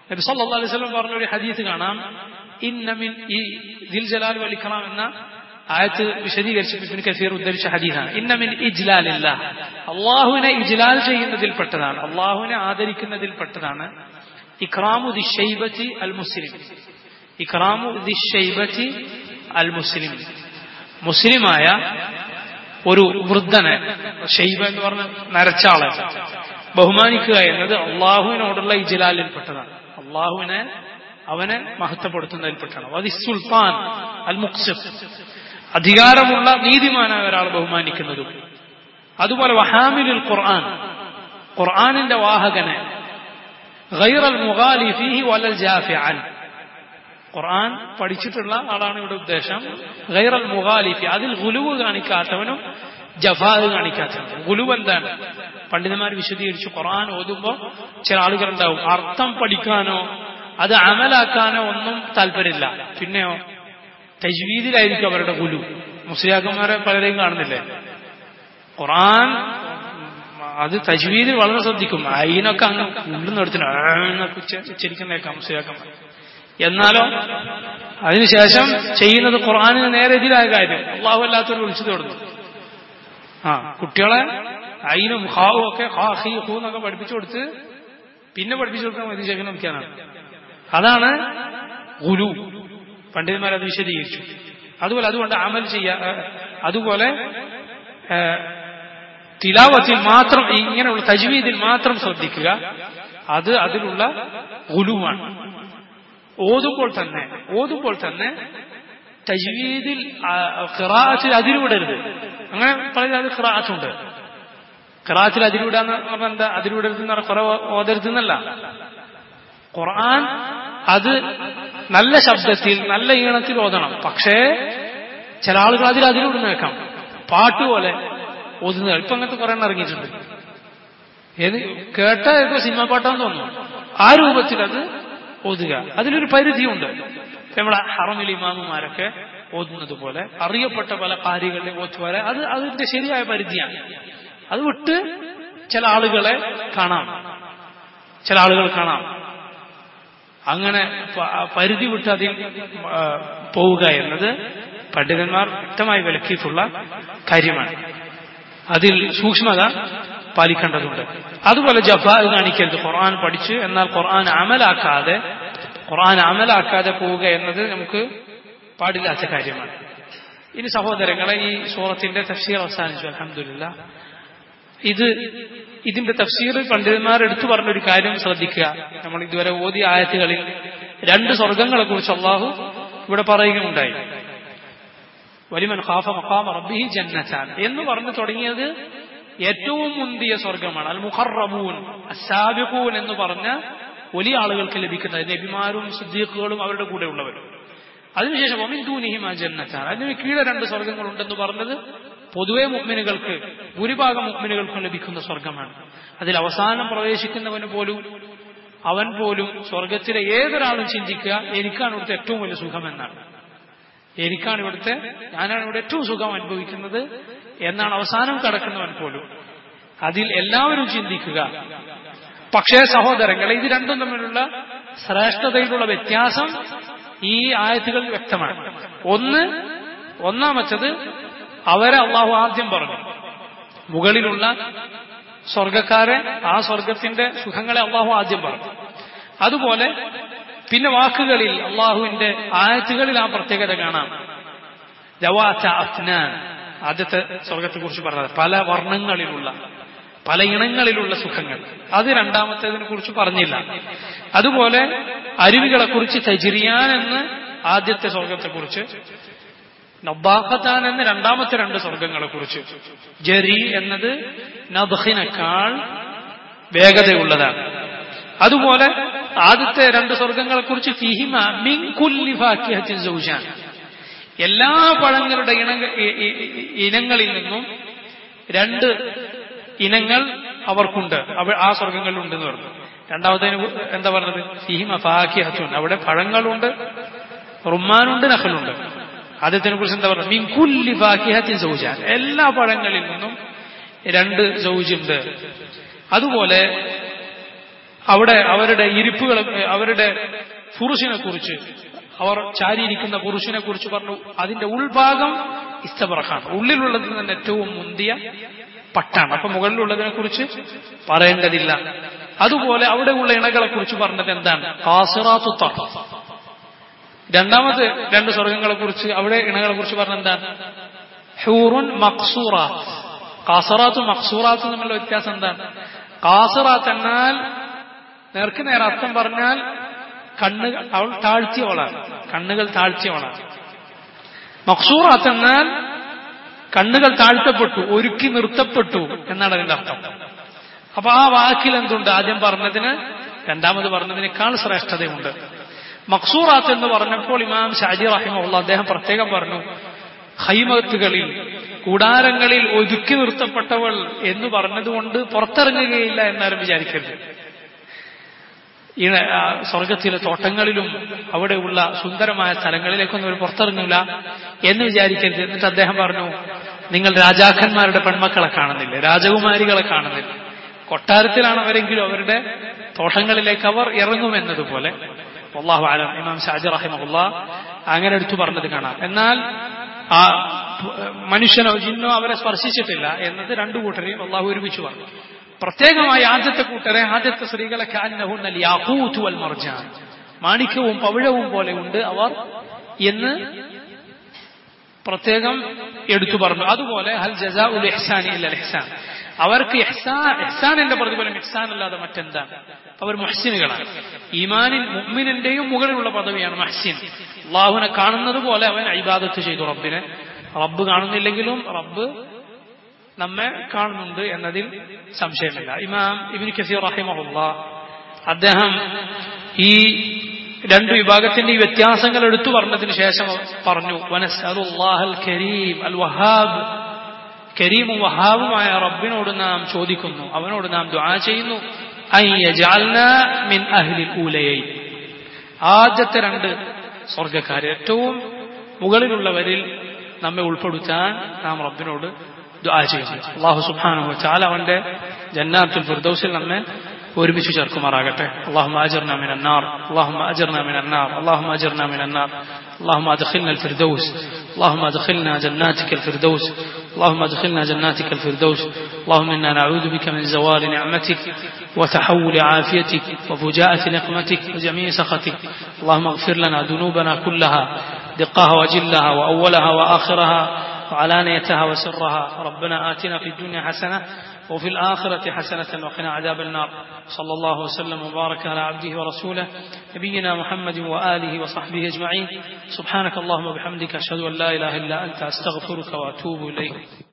നബി സല്ലല്ലാഹു അലൈഹി വസല്ലം പറഞ്ഞ ഒരു ഹദീസ് കാണാം ഇന്നമിൻ ഈ ദിൽ ജലാൽ വലിക്കണം എന്ന ആയത്ത് വിശദീകരിച്ച് ഇബ്നു കസീർ ഉദ്ധരിച്ച ഹദീസാണ് ഇന്നമിൻ ഇജ്ലാലില്ല അള്ളാഹുവിനെ ഇജ്ലാൽ ചെയ്യുന്നതിൽപ്പെട്ടതാണ് അള്ളാഹുവിനെ ആദരിക്കുന്നതിൽപ്പെട്ടതാണ് ഇക്രാമു ദി ഷൈബത്തി അൽ മുസ്ലിം ഇക്രാമു ദി ഷൈബത്തി അൽ മുസ്ലിം മുസ്ലിമായ ഒരു വൃദ്ധനെ ഷെയ്ബ എന്ന് പറഞ്ഞ നരച്ചാളെ ബഹുമാനിക്കുക എന്നത് അള്ളാഹുവിനോടുള്ള ഇജ്ലാലിൽപ്പെട്ടതാണ് അള്ളാഹുവിനെ അവനെ മഹത്വപ്പെടുത്തുന്നതിൽപ്പെട്ടാണ് അത് സുൽത്താൻ അൽ മുക്സിഫ് അധികാരമുള്ള നീതിമാനായ ഒരാൾ ബഹുമാനിക്കുന്നതും അതുപോലെ വഹാമിലുൽ ഖുർആൻ ഖുർആനിന്റെ വാഹകനെ ഗൈറൽ മുഗാലി ഫീഹി വലൽ ജാഫിഅൻ ഖുർആൻ പഠിച്ചിട്ടുള്ള ആളാണ് ഇവിടെ ഉദ്ദേശം ഗൈറൽ മുഗാലിഫി അതിൽ ഗുലുവ് കാണിക്കാത്തവനും ജഫാദ് കാണിക്കാത്തവനും ഗുലുവ് എന്താണ് പണ്ഡിതന്മാർ വിശദീകരിച്ചു ഖുർആൻ ഓതുമ്പോൾ ചില ആളുകളുണ്ടാവും അർത്ഥം പഠിക്കാനോ അത് അമലാക്കാനോ ഒന്നും താല്പര്യമില്ല പിന്നെയോ തജ്വീദിലായിരിക്കും അവരുടെ ഗുലു മുസ്ലിയാക്കന്മാരെ പലരെയും കാണുന്നില്ലേ ഖുർആൻ അത് തജ്വീദിൽ വളരെ ശ്രദ്ധിക്കും അതിനൊക്കെ അങ്ങ് ഉള്ളിൽ നിർത്തിന് ഉച്ചരിക്കുന്നേക്കാം മുസ്ലിയാക്കന്മാർ എന്നാലോ അതിനുശേഷം ചെയ്യുന്നത് ഖുർആാനിന് നേരെ എതിരായ കാര്യം അള്ളാഹു അല്ലാത്തവർ വിളിച്ചു തുടങ്ങും ആ കുട്ടികളെ അയിനും ഹാവും ഒക്കെ ഹാ ഹീ ഹൂ എന്നൊക്കെ പഠിപ്പിച്ചു കൊടുത്ത് പിന്നെ പഠിപ്പിച്ചു കൊടുക്കാൻ മതി ശേഖരം നോക്കിയാണ് അതാണ് ഗുരു പണ്ഡിതന്മാർ അത് വിശദീകരിച്ചു അതുപോലെ അതുകൊണ്ട് അമൽ ചെയ്യാ അതുപോലെ തിലാവത്തിൽ മാത്രം ഇങ്ങനെയുള്ള തജ്വീദിൽ മാത്രം ശ്രദ്ധിക്കുക അത് അതിലുള്ള ഗുലുവാണ് ഓതുമ്പോൾ തന്നെ ഓതുമ്പോൾ തന്നെ തജ്വീദിൽ ഖിറാഅത്തിൽ അതിരുവിടരുത് അങ്ങനെ പല അത് ഖിറാഅത്തുണ്ട് ഖിറാഅത്തിൽ അതിരുവിടാന്ന് പറഞ്ഞാൽ എന്താ അതിരുവിടരുത് എന്ന് പറഞ്ഞാൽ കുറെ ഓതരുത് എന്നല്ല ഖുർആൻ അത് നല്ല ശബ്ദത്തിൽ നല്ല ഈണത്തിൽ ഓതണം പക്ഷേ ചില ആളുകൾ അതിൽ അതിരുവിടുന്നേക്കാം പാട്ട് പോലെ ഓതുന്നത് ഇപ്പൊ അങ്ങനത്തെ കുറെ എണ്ണം ഇറങ്ങിയിട്ടുണ്ട് ഏത് കേട്ട ഏതോ സിനിമ പാട്ടാന്ന് തോന്നുന്നു ആ രൂപത്തിൽ അത് ഓതുക അതിലൊരു പരിധിയുണ്ട് നമ്മളെ ഹറമിൽ ഇമാമുമാരൊക്കെ ഓതുന്നത് പോലെ അറിയപ്പെട്ട പല കാര്യങ്ങളിലെ ഓത്തുപോലെ അത് അതിന്റെ ശരിയായ പരിധിയാണ് അത് വിട്ട് ചില ആളുകളെ കാണാം ചില ആളുകൾ കാണാം അങ്ങനെ പരിധി വിട്ട് അതിൽ പോവുക എന്നത് പണ്ഡിതന്മാർ വ്യക്തമായി വിലക്കിയിട്ടുള്ള കാര്യമാണ് അതിൽ സൂക്ഷ്മത പാലിക്കേണ്ടതുണ്ട് അതുപോലെ ജഫാ കാണിക്കരുത് ഖുർആൻ പഠിച്ച് എന്നാൽ ഖുർആൻ അമലാക്കാതെ ഖുർആൻ അമലാക്കാതെ പോവുക എന്നത് നമുക്ക് പാടില്ലാത്ത കാര്യമാണ് ഇനി സഹോദരങ്ങളെ ഈ സൂറത്തിന്റെ തഫ്സീർ അവസാനിച്ചു അലഹമില്ല ഇത് ഇതിന്റെ തഫ്സീർ പണ്ഡിതന്മാർ എടുത്തു പറഞ്ഞൊരു കാര്യം ശ്രദ്ധിക്കുക നമ്മൾ ഇതുവരെ ഓതിയ ആയത്തുകളിൽ രണ്ട് സ്വർഗങ്ങളെ കുറിച്ച് അള്ളാഹു ഇവിടെ പറയുകയുണ്ടായി വലിമൻ ഖാഫ മഖാമ റബ്ബിഹി ജന്നത്താൻ എന്ന് പറഞ്ഞു തുടങ്ങിയത് ഏറ്റവും മുന്തിയ സ്വർഗമാണ് അൽ മുഖറമൂൻ അസാബിഖൂൻ എന്ന് പറഞ്ഞ വലിയ ആളുകൾക്ക് ലഭിക്കുന്നത് നബിമാരും സുദ്ദീഖുകളും അവരുടെ കൂടെ ഉള്ളവരും അതിനുശേഷം ഒമിൻ തൂനിഹിമ ജന്നത്താൻ അതിന് കീഴെ രണ്ട് സ്വർഗങ്ങളുണ്ടെന്ന് പറഞ്ഞത് പൊതുവെ മുഗ്മിനുകൾക്ക് ഭൂരിഭാഗം മുഗ്മിനുകൾക്കും ലഭിക്കുന്ന സ്വർഗമാണ് അതിൽ അവസാനം പ്രവേശിക്കുന്നവന് പോലും അവൻ പോലും സ്വർഗത്തിലെ ഏതൊരാളും ചിന്തിക്കുക എനിക്കാണ് ഇവിടുത്തെ ഏറ്റവും വലിയ സുഖമെന്നാണ് എനിക്കാണ് ഇവിടുത്തെ ഞാനാണ് ഇവിടെ ഏറ്റവും സുഖം അനുഭവിക്കുന്നത് എന്നാണ് അവസാനം കടക്കുന്നവൻ പോലും അതിൽ എല്ലാവരും ചിന്തിക്കുക പക്ഷേ സഹോദരങ്ങളെ ഇത് രണ്ടും തമ്മിലുള്ള ശ്രേഷ്ഠതയിലുള്ള വ്യത്യാസം ഈ ആയത്തുകൾ വ്യക്തമാണ് ഒന്ന് ഒന്നാമത്തത് അവരെ അള്ളാഹു ആദ്യം പറഞ്ഞു മുകളിലുള്ള സ്വർഗക്കാരെ ആ സ്വർഗത്തിന്റെ സുഖങ്ങളെ അള്ളാഹു ആദ്യം പറഞ്ഞു അതുപോലെ പിന്നെ വാക്കുകളിൽ അള്ളാഹുവിന്റെ ആയത്തുകളിൽ ആ പ്രത്യേകത കാണാം ജവാത്ത അഫ്നാൻ ആദ്യത്തെ സ്വർഗത്തെ കുറിച്ച് പറഞ്ഞത് പല വർണ്ണങ്ങളിലുള്ള പല ഇനങ്ങളിലുള്ള സുഖങ്ങൾ അത് രണ്ടാമത്തേതിനെ കുറിച്ച് പറഞ്ഞില്ല അതുപോലെ അരുവികളെ കുറിച്ച് തജിരിയാൻ എന്ന് ആദ്യത്തെ സ്വർഗത്തെ കുറിച്ച് നബ്ബാഖത്താൻ എന്ന രണ്ടാമത്തെ രണ്ട് സ്വർഗങ്ങളെ കുറിച്ച് ജരി എന്നത് നബ്ഹിനേക്കാൾ വേഗതയുള്ളതാണ് അതുപോലെ ആദ്യത്തെ രണ്ട് സ്വർഗങ്ങളെ കുറിച്ച് ഫിഹിമ മിൻകുല്ലിഫാക്കിഹത്തിൻ സൗജാൻ എല്ലാ പഴങ്ങളുടെ ഇണ ഇനങ്ങളിൽ നിന്നും രണ്ട് ഇനങ്ങൾ അവർക്കുണ്ട് ആ സ്വർഗങ്ങളിലുണ്ടെന്ന് പറഞ്ഞു രണ്ടാമത്തേന് എന്താ പറഞ്ഞത് ഫിഹിമ ഫാക്കിഹത്തുൻ അവിടെ പഴങ്ങളുണ്ട് റുമാനുണ്ട് നഖലുണ്ട് ആദ്യത്തിനെ കുറിച്ച് എന്താ പറഞ്ഞത് മിൻകുല്ലി ഫാക്കിഹത്തിൻ സൗജാൻ എല്ലാ പഴങ്ങളിൽ നിന്നും രണ്ട് സൗജുണ്ട് അതുപോലെ അവിടെ അവരുടെ ഇരിപ്പുകൾ അവരുടെ ഫുറുഷിനെ കുറിച്ച് അവർ ചാരിയിരിക്കുന്ന പുരുഷനെ കുറിച്ച് പറഞ്ഞു അതിന്റെ ഉൾഭാഗം ഇസ്തബറഖാണ് ഉള്ളിലുള്ളത് തന്നെ ഏറ്റവും മുന്തിയ പട്ടാണ് അപ്പൊ മുകളിലുള്ളതിനെ കുറിച്ച് പറയേണ്ടതില്ല അതുപോലെ അവിടെയുള്ള ഇണകളെ കുറിച്ച് പറഞ്ഞത് എന്താണ് കാസിറാത്തു തഹ. രണ്ടാമത് രണ്ട് സ്വർഗങ്ങളെ കുറിച്ച് അവിടെ ഇണകളെ കുറിച്ച് പറഞ്ഞ എന്താണ് ഹൂറുൻ മക്സൂറാത്ത് കാസറാത്തും മക്സൂറാത്തും തമ്മിലുള്ള വ്യത്യാസം എന്താണ് കാസറാത്ത് എന്നാൽ നേർക്ക് നേരെ അർത്ഥം പറഞ്ഞാൽ കണ്ണ് അവൾ താഴ്ത്തിയവളാണ് കണ്ണുകൾ താഴ്ത്തിയവളാണ് മക്സൂറാത്ത് എന്നാൽ കണ്ണുകൾ താഴ്ത്തപ്പെട്ടു ഒരുക്കി നിർത്തപ്പെട്ടു എന്നാണ് അതിന്റെ അർത്ഥം അപ്പൊ ആ വാക്കിൽ എന്തുണ്ട് ആദ്യം പറഞ്ഞതിന് രണ്ടാമത് പറഞ്ഞതിനേക്കാൾ ശ്രേഷ്ഠതയുണ്ട് മക്സൂറാത്ത് എന്ന് പറഞ്ഞപ്പോൾ ഇമാം ഷാജി റഹിമുള്ള അദ്ദേഹം പ്രത്യേകം പറഞ്ഞു ഹൈമത്തുകളിൽ കൂടാരങ്ങളിൽ ഒതുക്കി നിർത്തപ്പെട്ടവൾ എന്ന് പറഞ്ഞതുകൊണ്ട് പുറത്തിറങ്ങുകയില്ല എന്നാരും വിചാരിക്കരുത് ഈ ആ, സ്വർഗത്തിലെ തോട്ടങ്ങളിലും അവിടെയുള്ള സുന്ദരമായ സ്ഥലങ്ങളിലേക്കൊന്നും അവർ പുറത്തിറങ്ങില്ല എന്ന് വിചാരിക്കരുത് എന്നിട്ട് അദ്ദേഹം പറഞ്ഞു നിങ്ങൾ രാജാക്കന്മാരുടെ പെൺമക്കളെ കാണുന്നില്ല രാജകുമാരികളെ കാണുന്നില്ല കൊട്ടാരത്തിലാണ് അവരെങ്കിലും അവരുടെ തോട്ടങ്ങളിലേക്ക് അവർ ഇറങ്ങുമെന്നതുപോലെ അള്ളാഹു ആലം ഇമാം ഷാജി റഹിമുള്ള അങ്ങനെ എടുത്തു പറഞ്ഞത് കാണാം എന്നാൽ ആ മനുഷ്യനോ ജിന്നോ അവരെ സ്പർശിച്ചിട്ടില്ല എന്നത് രണ്ടു കൂട്ടരെയും അള്ളാഹു ഒരുമിച്ച് പറഞ്ഞു പ്രത്യേകമായി ആദ്യത്തെ കൂട്ടരെ ആദ്യത്തെ സ്ത്രീകളെ കാന്നഹുന്നൽ യാഹൂത്ത് വൽ മർജാൻ മാണിക്യവും പവിഴവും പോലെ ഉണ്ട് അവർ എന്ന് പ്രത്യേകം എടുത്തു പറഞ്ഞു അതുപോലെ ഹൽ ജസാ ഉൽ ഇഹ്സാനി ഇല്ല ഇഹ്സാൻ അവർക്ക് ഇഹ്സാൻ ഇഹ്സാനിന്റെ പ്രതിഫലം ഇഹ്സാൻ അല്ലാതെ മറ്റെന്താണ് അവർ മുഹ്സിനുകളാണ് ഈമാനിൻ മുഅ്മിനിന്റെയും മുകളിലുള്ള പദവിയാണ് മഹ്സിൻ അള്ളാഹുവിനെ കാണുന്നത് പോലെ അവൻ ഇബാദത്ത് ചെയ്തു റബ്ബിനെ റബ്ബ് കാണുന്നില്ലെങ്കിലും റബ്ബ് നമ്മെ കാണുന്നുണ്ട് എന്നതിൽ സംശയമില്ല ഇമാം ഇബിൻ കസീർ റഹിമഹുല്ല അദ്ദേഹം ഈ രണ്ട് വിഭാഗത്തിന്റെ ഈ വ്യത്യാസങ്ങൾ എടുത്തു പറഞ്ഞതിന് ശേഷം പറഞ്ഞു വനസ്അലുല്ലാഹൽ കരീം അൽ വഹാബ് കരീമും വഹാബുമായ റബ്ബിനോട് നാം ചോദിക്കുന്നു അവനോട് നാം ദുആ ചെയ്യുന്നു അൻ യജഅൽന മിൻ അഹ്ലിൽ ഊലയൈൻ ആദ്യത്തെ രണ്ട് സ്വർഗക്കാർ ഏറ്റവും മുകളിലുള്ളവരിൽ നമ്മെ ഉൾപ്പെടുത്താൻ നാം റബ്ബിനോട് ദുആ ചെയ്യുന്നു അള്ളാഹു സുബ്ഹാനഹു വതആല അവന്റെ ജന്നാത്തുൽ ഫിർദൗസിൽ നമ്മെ ഒരുമിച്ച് ചേർക്കുമാറാകട്ടെ اللهم اجرنا من النار اللهم اجرنا من النار اللهم اجرنا من النار اللهم ادخلنا الفردوس اللهم ادخلنا جناتك الفردوس اللهم ادخلنا جناتك الفردوس اللهم انا نعوذ بك من زوال نعمتك وتحول عافيتك وفجاءة نقمتك وجميع سخطك اللهم اغفر لنا ذنوبنا كلها دقها وجلها واولها واخرها وعلانيتها وسرها ربنا آتنا في الدنيا حسنة وفي الآخرة حسنة وقنا عذاب النار صلى الله وسلم وبارك على عبده ورسوله نبينا محمد وآله وصحبه أجمعين سبحانك اللهم وبحمدك أشهد أن لا إله إلا أنت أستغفرك وأتوب إليك